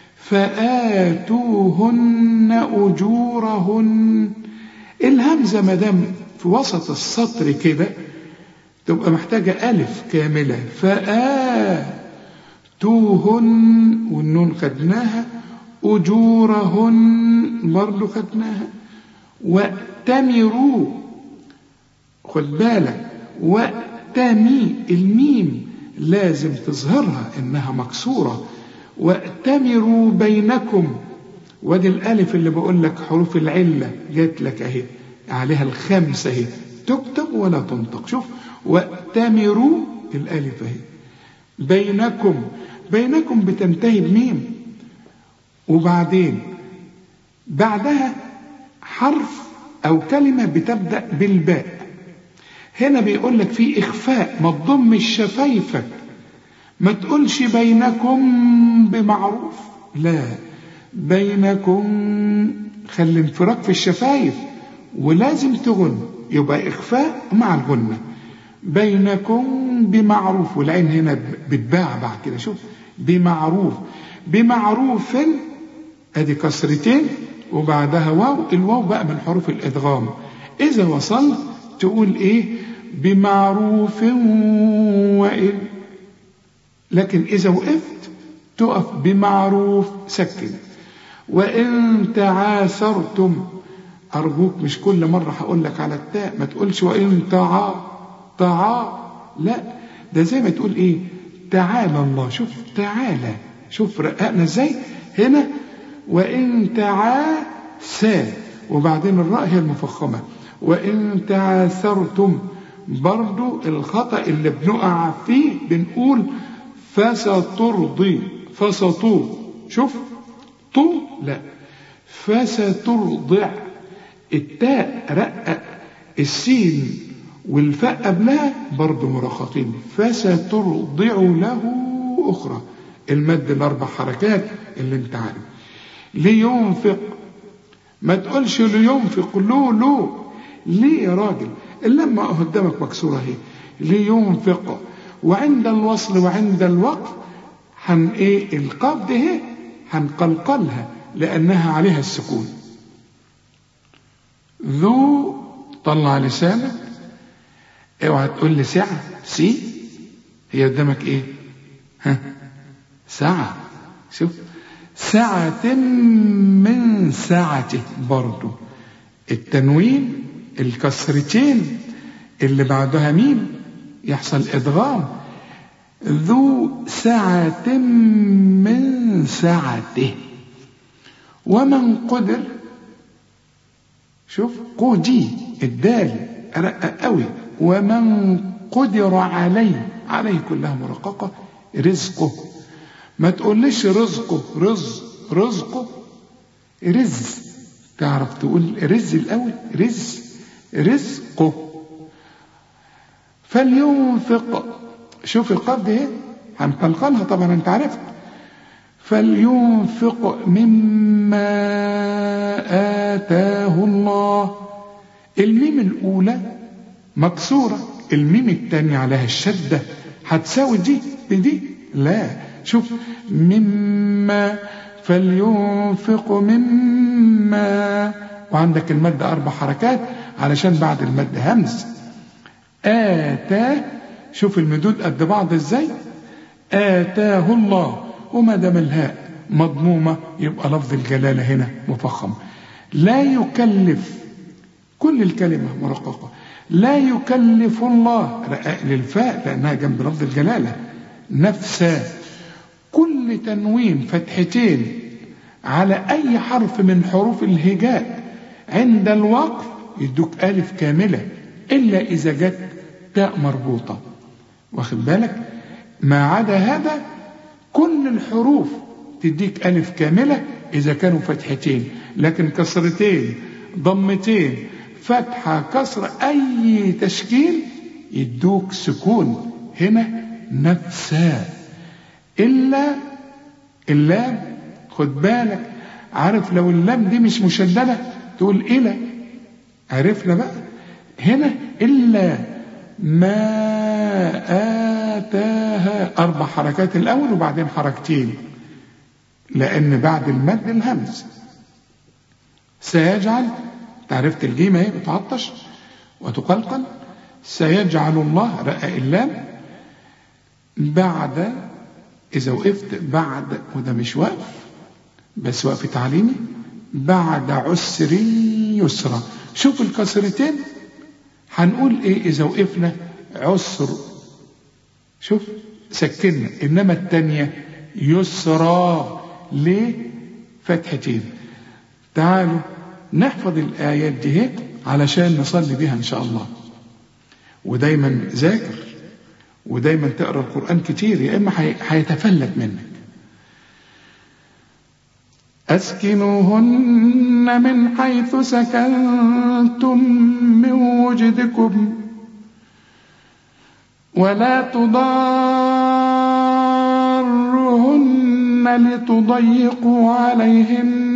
فآتوهن أجورهن الهمزة ما دام في وسط السطر كده تبقى محتاجة ألف كاملة فآتوهن والنون خدناها أجورهن برضو خدناها واتمروا خد بالك واتمي الميم لازم تظهرها انها مكسوره واتمروا بينكم وادي الالف اللي بقول لك حروف العله جات لك اهي عليها الخمسه اهي تكتب ولا تنطق شوف واتمروا الالف اهي بينكم بينكم بتنتهي بميم وبعدين بعدها حرف او كلمه بتبدا بالباء هنا بيقول لك في اخفاء ما تضمش شفايفك ما تقولش بينكم بمعروف لا بينكم خلي انفراج في الشفايف ولازم تغن يبقى اخفاء مع الغنه بينكم بمعروف والعين هنا بتباع بعد كده شوف بمعروف بمعروف ادي كسرتين وبعدها واو الواو بقى من حروف الادغام اذا وصلت تقول ايه بمعروف وإن لكن إذا وقفت تقف بمعروف سكن وإن تعاثرتم أرجوك مش كل مرة هقول لك على التاء ما تقولش وإن تعا تعا لا ده زي ما تقول إيه تعالى الله شوف تعالى شوف رققنا إزاي هنا وإن تعاسى وبعدين الراء هي المفخمة وإن تعاثرتم برضو الخطأ اللي بنقع فيه بنقول فسترضي فستو شوف طو لا فسترضع التاء رقق السين والفاء قبلها برضه مرخصين فسترضع له أخرى المد الأربع حركات اللي انت عارف لينفق ما تقولش لينفق له له ليه يا راجل لما قدامك مكسورة اهي لينفق وعند الوصل وعند الوقف هن ايه القاف دي اهي هنقلقلها لانها عليها السكون ذو طلع لسانك اوعى تقول لي سعة سي هي قدامك ايه ها ساعة شوف سعة من سعته برضو التنوين الكسرتين اللي بعدها ميم يحصل ادغام ذو سعة من سعته ومن قدر شوف قدي الدال رقق قوي ومن قدر عليه عليه كلها مرققة رزقه ما تقولش رزقه رز رزقه رز تعرف تقول رز الأول رز رزقه فلينفق شوف القاف دي هنقلقلها طبعا انت عرفت فلينفق مما آتاه الله الميم الأولى مكسورة الميم الثانية عليها الشدة هتساوي دي بدي لا شوف مما فلينفق مما وعندك المد أربع حركات علشان بعد المد همز آتاه شوف المدود قد بعض ازاي آتاه الله وما دام الهاء مضمومة يبقى لفظ الجلالة هنا مفخم لا يكلف كل الكلمة مرققة لا يكلف الله رقاق للفاء لأنها جنب لفظ الجلالة نفسا كل تنوين فتحتين على أي حرف من حروف الهجاء عند الوقف يدوك ألف كاملة إلا إذا جت تاء مربوطة واخد بالك ما عدا هذا كل الحروف تديك ألف كاملة إذا كانوا فتحتين لكن كسرتين ضمتين فتحة كسرة أي تشكيل يدوك سكون هنا نفسا إلا اللام خد بالك عارف لو اللام دي مش مشددة تقول إلى عرفنا بقى هنا إلا ما آتاها أربع حركات الأول وبعدين حركتين لأن بعد المد الهمز سيجعل تعرفت الجيم اهي بتعطش وتقلقل سيجعل الله رقاء اللام بعد إذا وقفت بعد وده مش وقف بس وقف تعليمي بعد عسر يسرا شوف الكسرتين هنقول ايه اذا وقفنا عسر شوف سكننا انما التانية يسرا ليه فتحتين تعالوا نحفظ الايات دي هيك علشان نصلي بيها ان شاء الله ودايما ذاكر ودايما تقرا القران كتير يا اما هيتفلت منك أسكنوهن من حيث سكنتم من وجدكم ولا تضارهن لتضيقوا عليهن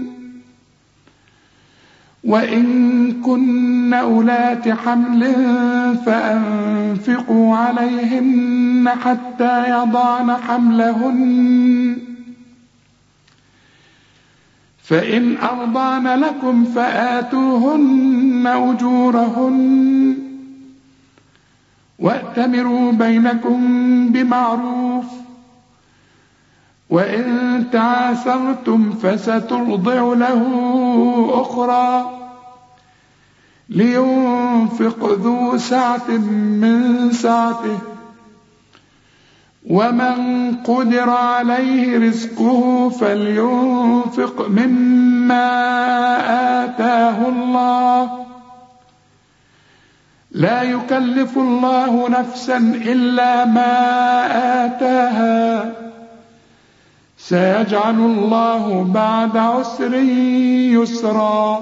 وإن كن أولات حمل فأنفقوا عليهن حتى يضعن حملهن فإن أرضان لكم فآتوهن أجورهن وأتمروا بينكم بمعروف وإن تعاثرتم فسترضع له أخرى لينفق ذو سعة من سعته ومن قدر عليه رزقه فلينفق مما آتاه الله لا يكلف الله نفسا إلا ما آتاها سيجعل الله بعد عسر يسرا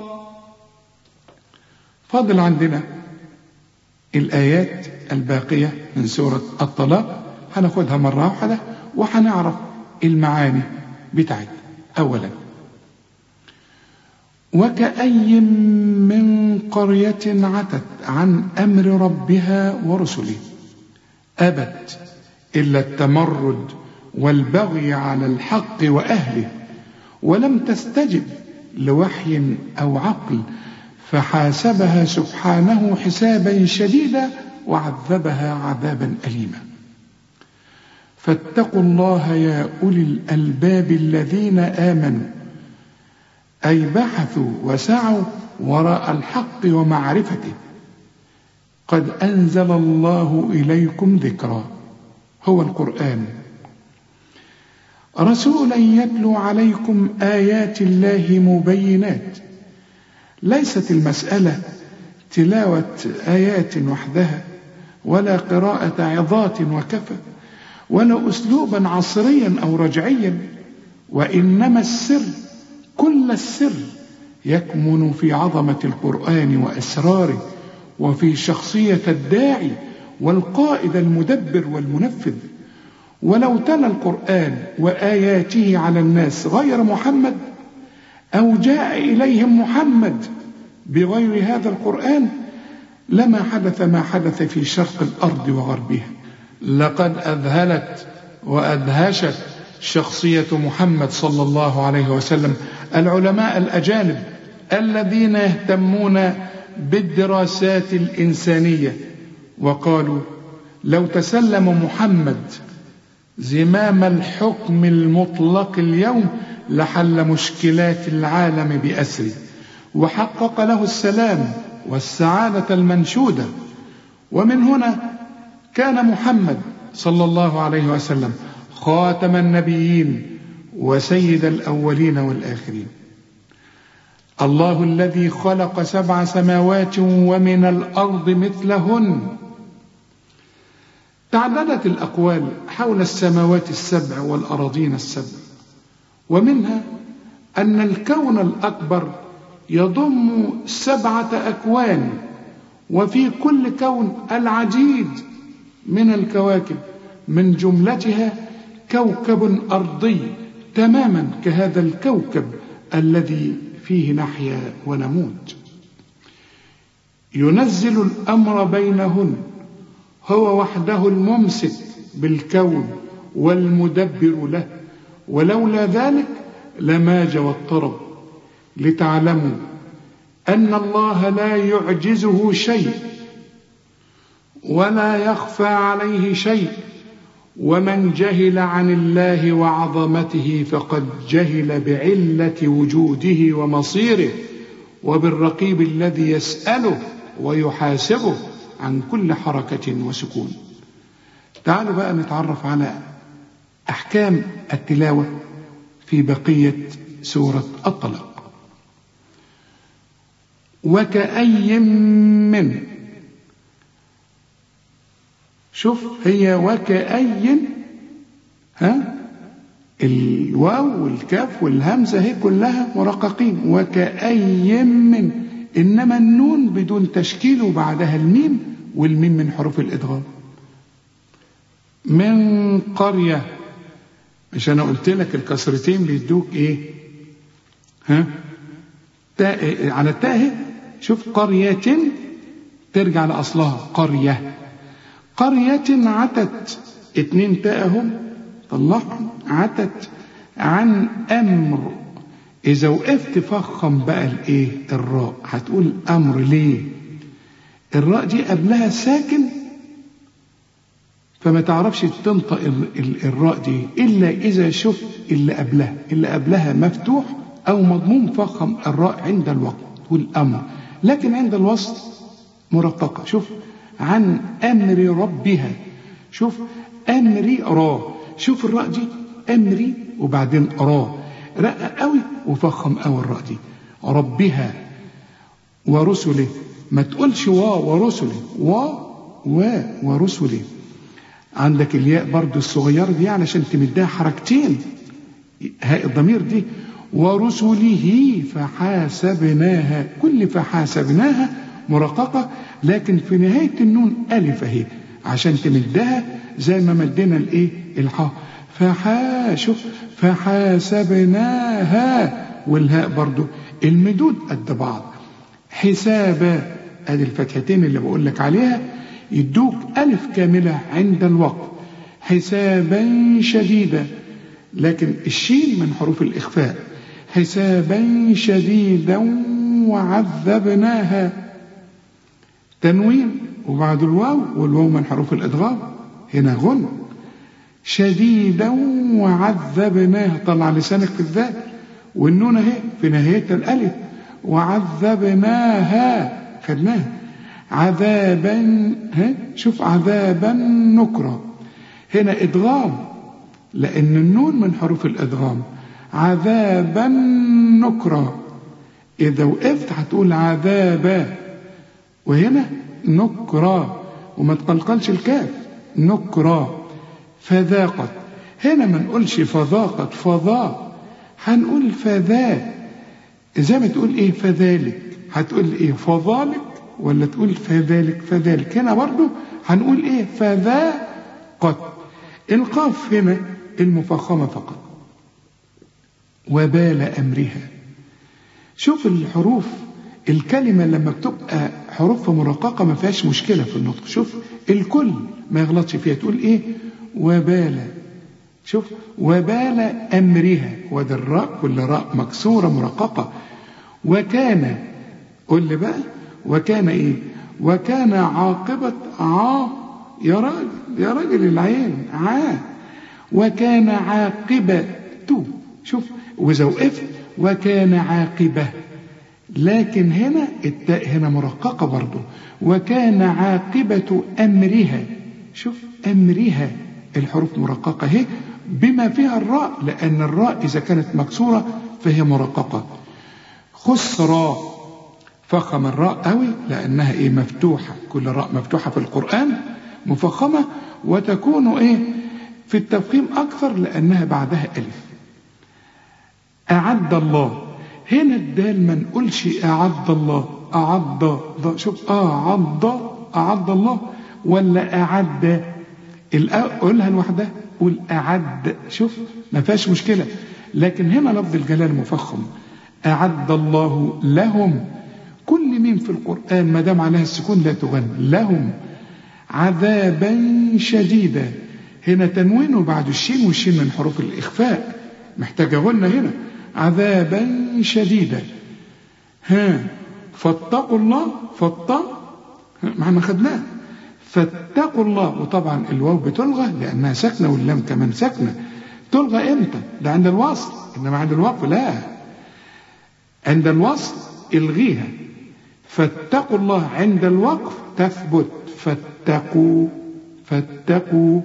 فضل عندنا الآيات الباقية من سورة الطلاق هناخدها مرة واحدة وهنعرف المعاني بتاعتها أولا وكأي من قرية عتت عن أمر ربها ورسله أبت إلا التمرد والبغي على الحق وأهله ولم تستجب لوحي أو عقل فحاسبها سبحانه حسابا شديدا وعذبها عذابا أليما فاتقوا الله يا أولي الألباب الذين آمنوا أي بحثوا وسعوا وراء الحق ومعرفته قد أنزل الله إليكم ذكرا هو القرآن رسولا يتلو عليكم آيات الله مبينات ليست المسألة تلاوة آيات وحدها ولا قراءة عظات وكفى ولا أسلوبا عصريا أو رجعيا وإنما السر كل السر يكمن في عظمة القرآن وأسراره وفي شخصية الداعي والقائد المدبر والمنفذ ولو تلا القرآن وآياته على الناس غير محمد أو جاء إليهم محمد بغير هذا القرآن لما حدث ما حدث في شرق الأرض وغربها لقد أذهلت وأدهشت شخصية محمد صلى الله عليه وسلم العلماء الأجانب الذين يهتمون بالدراسات الإنسانية وقالوا لو تسلم محمد زمام الحكم المطلق اليوم لحل مشكلات العالم بأسره وحقق له السلام والسعادة المنشودة ومن هنا كان محمد صلى الله عليه وسلم خاتم النبيين وسيد الأولين والآخرين الله الذي خلق سبع سماوات ومن الأرض مثلهن تعددت الأقوال حول السماوات السبع والأراضين السبع ومنها أن الكون الأكبر يضم سبعة أكوان وفي كل كون العديد من الكواكب من جملتها كوكب أرضي تماما كهذا الكوكب الذي فيه نحيا ونموت ينزل الأمر بينهن هو وحده الممسك بالكون والمدبر له ولولا ذلك لماج واضطرب لتعلموا أن الله لا يعجزه شيء ولا يخفى عليه شيء ومن جهل عن الله وعظمته فقد جهل بعلة وجوده ومصيره وبالرقيب الذي يسأله ويحاسبه عن كل حركة وسكون تعالوا بقى نتعرف على أحكام التلاوة في بقية سورة الطلاق وكأي من شوف هي وكأي ها الواو والكاف والهمزة هي كلها مرققين وكأي من إنما النون بدون تشكيل وبعدها الميم والميم من حروف الإدغام من قرية مش أنا قلت لك الكسرتين بيدوك إيه ها تاء على التاء شوف قرية ترجع لأصلها قرية قرية عتت اتنين تاءهم طلعهم عتت عن أمر إذا وقفت فخم بقى الإيه الراء هتقول أمر ليه الراء دي قبلها ساكن فما تعرفش تنطق الراء دي إلا إذا شفت اللي قبلها اللي قبلها مفتوح أو مضموم فخم الراء عند الوقت تقول أمر لكن عند الوصل مرققة شوف عن أمر ربها شوف أمري را شوف الراء دي أمري وبعدين را رقق قوي وفخم قوي الراء دي ربها ورسله ما تقولش وا ورسله وا و ورسله عندك الياء برضو الصغيرة دي علشان تمدها حركتين هاء الضمير دي ورسله فحاسبناها كل فحاسبناها مرققة لكن في نهاية النون ألف أهي عشان تمدها زي ما مدينا الإيه الحاء فحا شوف فحاسبناها والهاء برضو المدود قد بعض حسابا ادي الفتحتين اللي بقول لك عليها يدوك ألف كاملة عند الوقت حسابا شديدا لكن الشين من حروف الإخفاء حسابا شديدا وعذبناها تنوين وبعد الواو والواو من حروف الإدغام هنا غن شديدا وعذبناها طلع لسانك في الذات والنون اهي في نهاية الألف وعذبناها خدناها عذابا ها شوف عذابا نكرا هنا إدغام لأن النون من حروف الإدغام عذابا نكرا إذا وقفت هتقول عذابا وهنا نكرا وما تقلقلش الكاف نكرا فذاقت هنا ما نقولش فذاقت فضاء هنقول فذا زي ما تقول ايه فذلك هتقول ايه فذلك ولا تقول فذلك فذلك هنا برضو هنقول ايه فذاقت القاف هنا المفخمة فقط وبال أمرها شوف الحروف الكلمة لما بتبقى حروف مرققة ما فيهاش مشكلة في النطق شوف الكل ما يغلطش فيها تقول ايه وبال شوف وبال أمرها وده الراء كل راء مكسورة مرققة وكان قل لي بقى وكان ايه وكان عاقبة عا يا راجل يا راجل العين عا وكان عاقبة شوف وإذا وقفت وكان عاقبة لكن هنا التاء هنا مرققة برضه وكان عاقبة أمرها شوف أمرها الحروف مرققة هي بما فيها الراء لأن الراء إذا كانت مكسورة فهي مرققة خسرا فخم الراء قوي لأنها إيه مفتوحة كل راء مفتوحة في القرآن مفخمة وتكون إيه في التفخيم أكثر لأنها بعدها ألف أعد الله هنا الدال ما نقولش أعد الله أعد شوف أعد أعد الله ولا أعد قولها لوحدها قول أعد شوف ما فيهاش مشكلة لكن هنا لفظ الجلال مفخم أعد الله لهم كل مين في القرآن ما دام عليها السكون لا تغن لهم عذابا شديدا هنا تنوين بعد الشين والشين من حروف الإخفاء محتاجة غنة هنا عذابا شديدا ها فاتقوا الله فاتق معنا خدناه فاتقوا الله وطبعا الواو بتلغى لأنها ساكنة واللام كمان ساكنة تلغى امتى ده عند الوصل إنما عند الوقف لا عند الوصل الغيها فاتقوا الله عند الوقف تثبت فاتقوا فاتقوا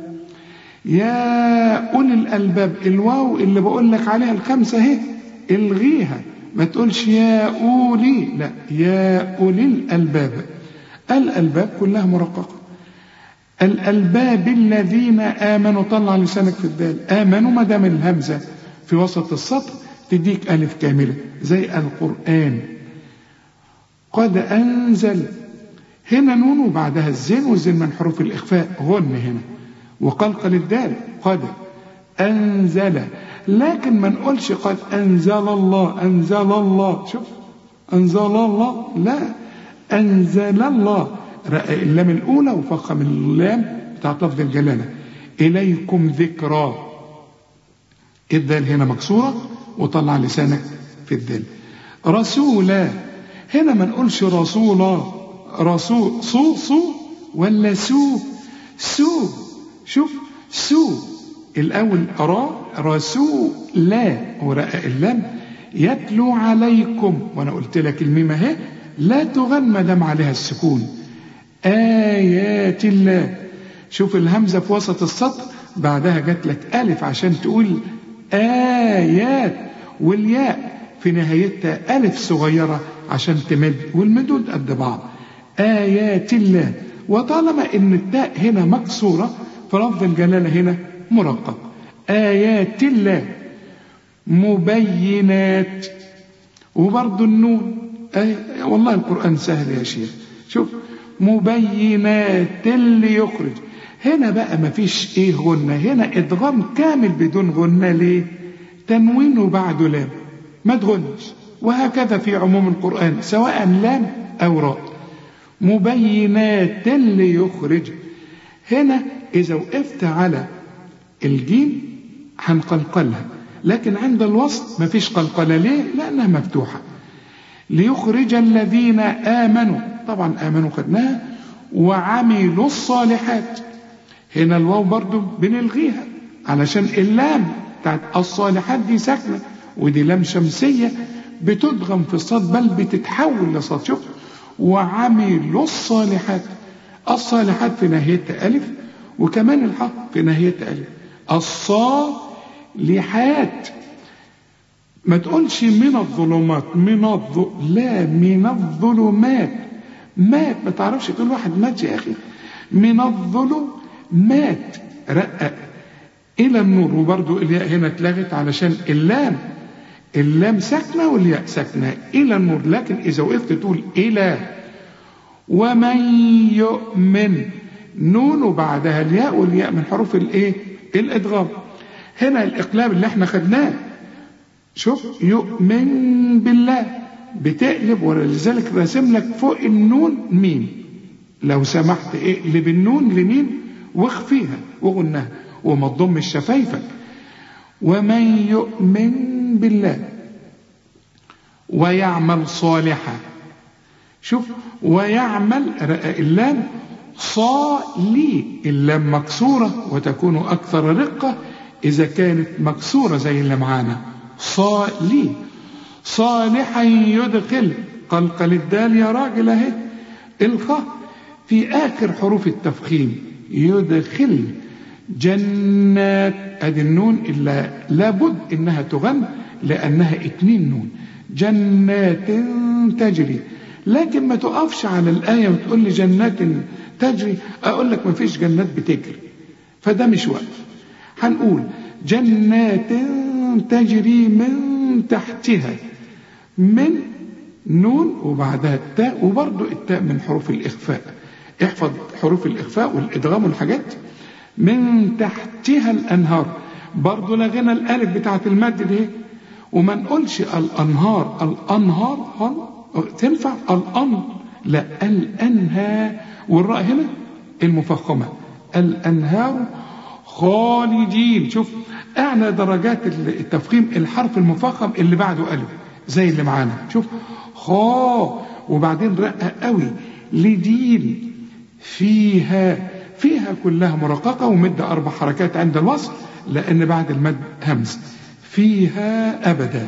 يا أولي الألباب الواو اللي بقول لك عليها الخمسة اهي الغيها ما تقولش يا أولي لا يا أولي الألباب الألباب كلها مرققة الألباب الذين آمنوا طلع لسانك في الدال آمنوا ما دام الهمزة في وسط السطر تديك ألف كاملة زي القرآن قد أنزل هنا نون وبعدها الزين والزين من حروف الإخفاء غن هنا وقلقل الدال قد أنزل لكن ما نقولش قد أنزل الله أنزل الله شوف أنزل الله لا أنزل الله رقق اللام الأولى وفخم اللام بتاع لفظ الجلالة إليكم ذكرى الدال هنا مكسورة وطلع لسانك في الدال رسولا هنا ما نقولش رسولا رسول صو صو ولا سو سو شوف سو الأول را رسولا ورقق اللام يتلو عليكم وأنا قلت لك الميم اهي لا تغن ما دام عليها السكون آيات الله شوف الهمزة في وسط السطر بعدها جات لك ألف عشان تقول آيات والياء في نهايتها ألف صغيرة عشان تمد والمدود قد بعض آيات الله وطالما إن التاء هنا مكسورة فلفظ الجلالة هنا مرقق آيات الله مبينات وبرضه النون أي والله القرآن سهل يا شيخ شوف مبينات اللي يخرج هنا بقى ما فيش ايه غنة هنا ادغام كامل بدون غنة ليه تنوين بعده لام ما تغنش وهكذا في عموم القرآن سواء لام أو راء مبينات اللي يخرج هنا إذا وقفت على الجيم هنقلقلها لكن عند الوسط ما فيش قلقلة ليه لأنها مفتوحة ليخرج الذين آمنوا طبعا آمنوا خدناها وعملوا الصالحات هنا الواو برضو بنلغيها علشان اللام بتاعت الصالحات دي ساكنة ودي لام شمسية بتدغم في الصاد بل بتتحول لصاد شوف وعملوا الصالحات الصالحات في ناحية ألف وكمان الحاء في ناحية ألف الصالحات ما تقولش من الظلمات من الظ... لا من الظلمات مات ما تعرفش تقول واحد مات يا أخي من الظلمات رقق إلى النور وبرضو الياء هنا اتلغت علشان اللام اللام ساكنة والياء ساكنة إلى النور لكن إذا وقفت تقول إلى ومن يؤمن نون وبعدها الياء والياء من حروف الايه الادغام هنا الاقلاب اللي احنا خدناه شوف يؤمن بالله بتقلب ولذلك راسم لك فوق النون ميم لو سمحت اقلب النون لميم واخفيها وغنها وما تضمش شفايفك ومن يؤمن بالله ويعمل صالحا شوف ويعمل اللام صالي اللام مكسورة وتكون أكثر رقة إذا كانت مكسورة زي اللي معانا صالي صالحا يدخل قلقل الدال يا راجل اهي الخاء في آخر حروف التفخيم يدخل جنات ادي النون إلا لابد إنها تغن لأنها اتنين نون جنات تجري لكن ما تقفش على الآية وتقول لي جنات تجري أقول لك ما فيش جنات بتجري فده مش وقت هنقول جنات تجري من تحتها من نون وبعدها التاء وبرضو التاء من حروف الإخفاء احفظ حروف الإخفاء والإدغام والحاجات من تحتها الأنهار برضو لغينا الألف بتاعت المد دي وما نقولش الأنهار الأنهار هن تنفع الأن لا الأنها والراء هنا المفخمة الأنهار خالدين شوف أعلى درجات التفخيم الحرف المفخم اللي بعده ألف زي اللي معانا شوف خا وبعدين رقة قوي لدين فيها فيها كلها مرققة ومد أربع حركات عند الوصل لأن بعد المد همز فيها أبدا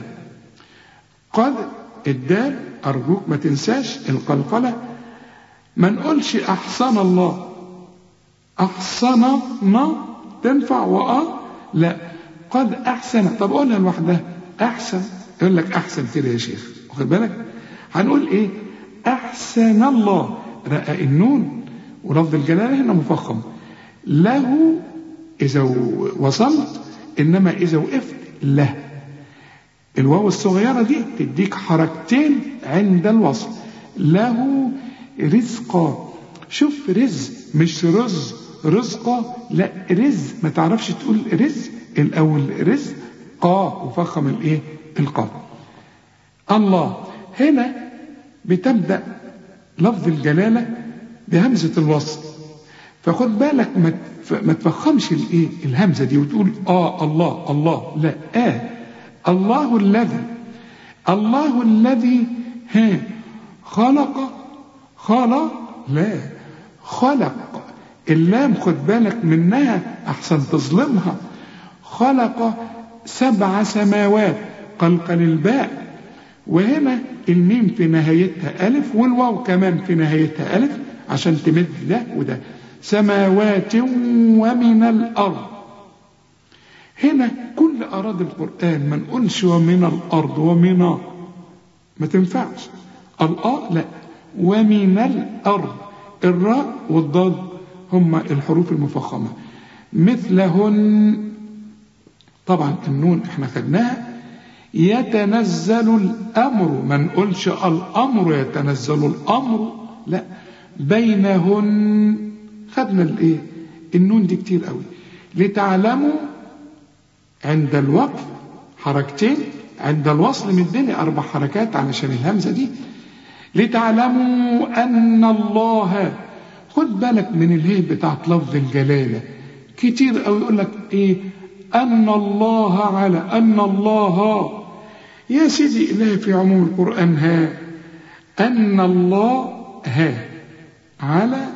قد الدال أرجوك ما تنساش القلقلة ما نقولش أحسن الله أحسن ما تنفع وأ لا قد أحسن طب قولها لوحدها أحسن يقول لك أحسن كده يا شيخ واخد بالك هنقول إيه أحسن الله رقى النون ولفظ الجلالة هنا مفخم له إذا وصلت إنما إذا وقفت له الواو الصغيرة دي تديك حركتين عند الوصل له رزقا شوف رز مش رز رزقا لا رز ما تعرفش تقول رز الأول رز قا وفخم الايه القاف الله هنا بتبدأ لفظ الجلالة بهمزة الوصل فخد بالك ما تفخمش الايه الهمزة دي وتقول اه الله الله لا اه الله الذي الله الذي ها خلق خلق لا خلق اللام خد بالك منها احسن تظلمها خلق سبع سماوات قلقل الباء وهنا الميم في نهايتها ألف والواو كمان في نهايتها ألف عشان تمد ده وده سماوات ومن الأرض هنا كل أراد القرآن ما نقولش ومن الأرض ومن ما تنفعش الآ لا ومن الأرض الراء والضاد هما الحروف المفخمة مثلهن طبعا النون احنا خدناها يتنزل الأمر ما نقولش الأمر يتنزل الأمر لا بينهن خدنا الايه النون دي كتير قوي لتعلموا عند الوقف حركتين عند الوصل مديني أربع حركات علشان الهمزة دي لتعلموا أن الله خد بالك من الهي بتاعت لفظ الجلالة كتير قوي يقول لك إيه أن الله على أن الله يا سيدي إله في عموم القرآن ها أن الله ها على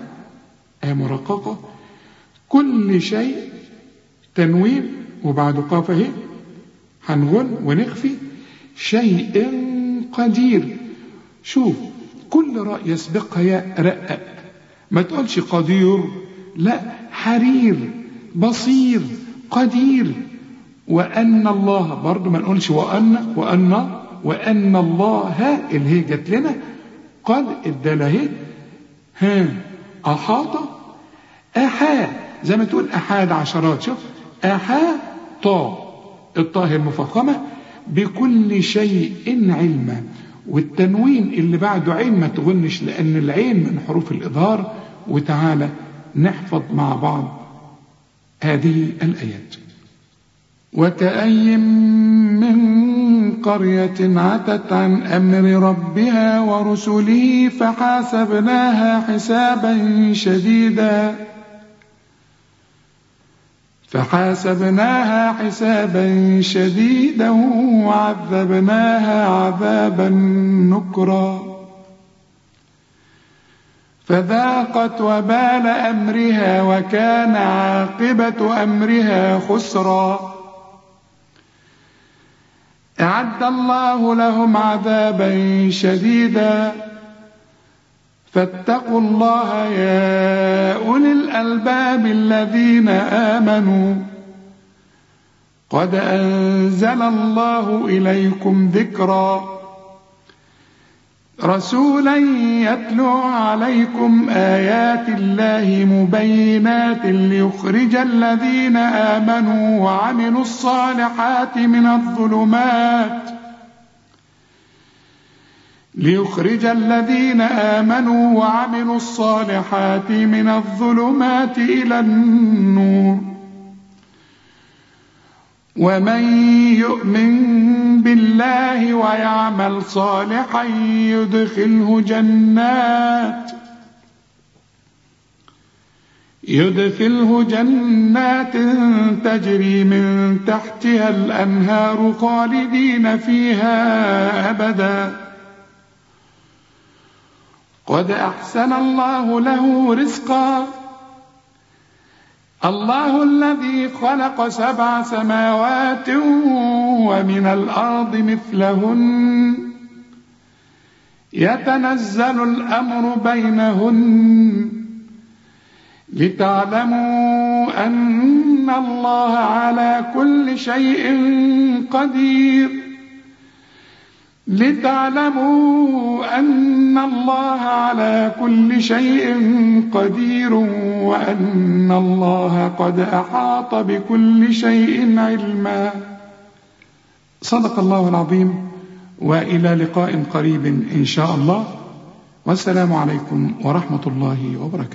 مرققة كل شيء تنوين وبعد قاف اهي هنغن ونخفي شيء قدير شوف كل راء يسبقها يا رقق ما تقولش قدير لا حرير بصير قدير وأن الله برضه ما نقولش وأن وأن وأن الله اللي هي جت لنا قد الدالة اهي ها أحاط أحا زي ما تقول أحاد عشرات شوف أحاط الطاء المفخمة بكل شيء علما والتنوين اللي بعده عين ما تغنش لأن العين من حروف الإظهار وتعالى نحفظ مع بعض هذه الآيات وكأي من قرية عتت عن أمر ربها ورسله فحاسبناها حسابا شديدا فحاسبناها حسابا شديدا وعذبناها عذابا نكرا فذاقت وبال امرها وكان عاقبه امرها خسرا اعد الله لهم عذابا شديدا فاتقوا الله يا اولي الالباب الذين امنوا قد انزل الله اليكم ذكرا رسولا يتلو عليكم ايات الله مبينات ليخرج الذين امنوا وعملوا الصالحات من الظلمات ليخرج الذين امنوا وعملوا الصالحات من الظلمات الى النور ومن يؤمن بالله ويعمل صالحا يدخله جنات يدخله جنات تجري من تحتها الأنهار خالدين فيها أبدا قد أحسن الله له رزقا الله الذي خلق سبع سماوات ومن الأرض مثلهن يتنزل الأمر بينهن لتعلموا أن الله على كل شيء قدير لتعلموا أن الله على كل شيء قدير وأن الله قد أحاط بكل شيء علما صدق الله العظيم وإلى لقاء قريب إن شاء الله والسلام عليكم ورحمة الله وبركاته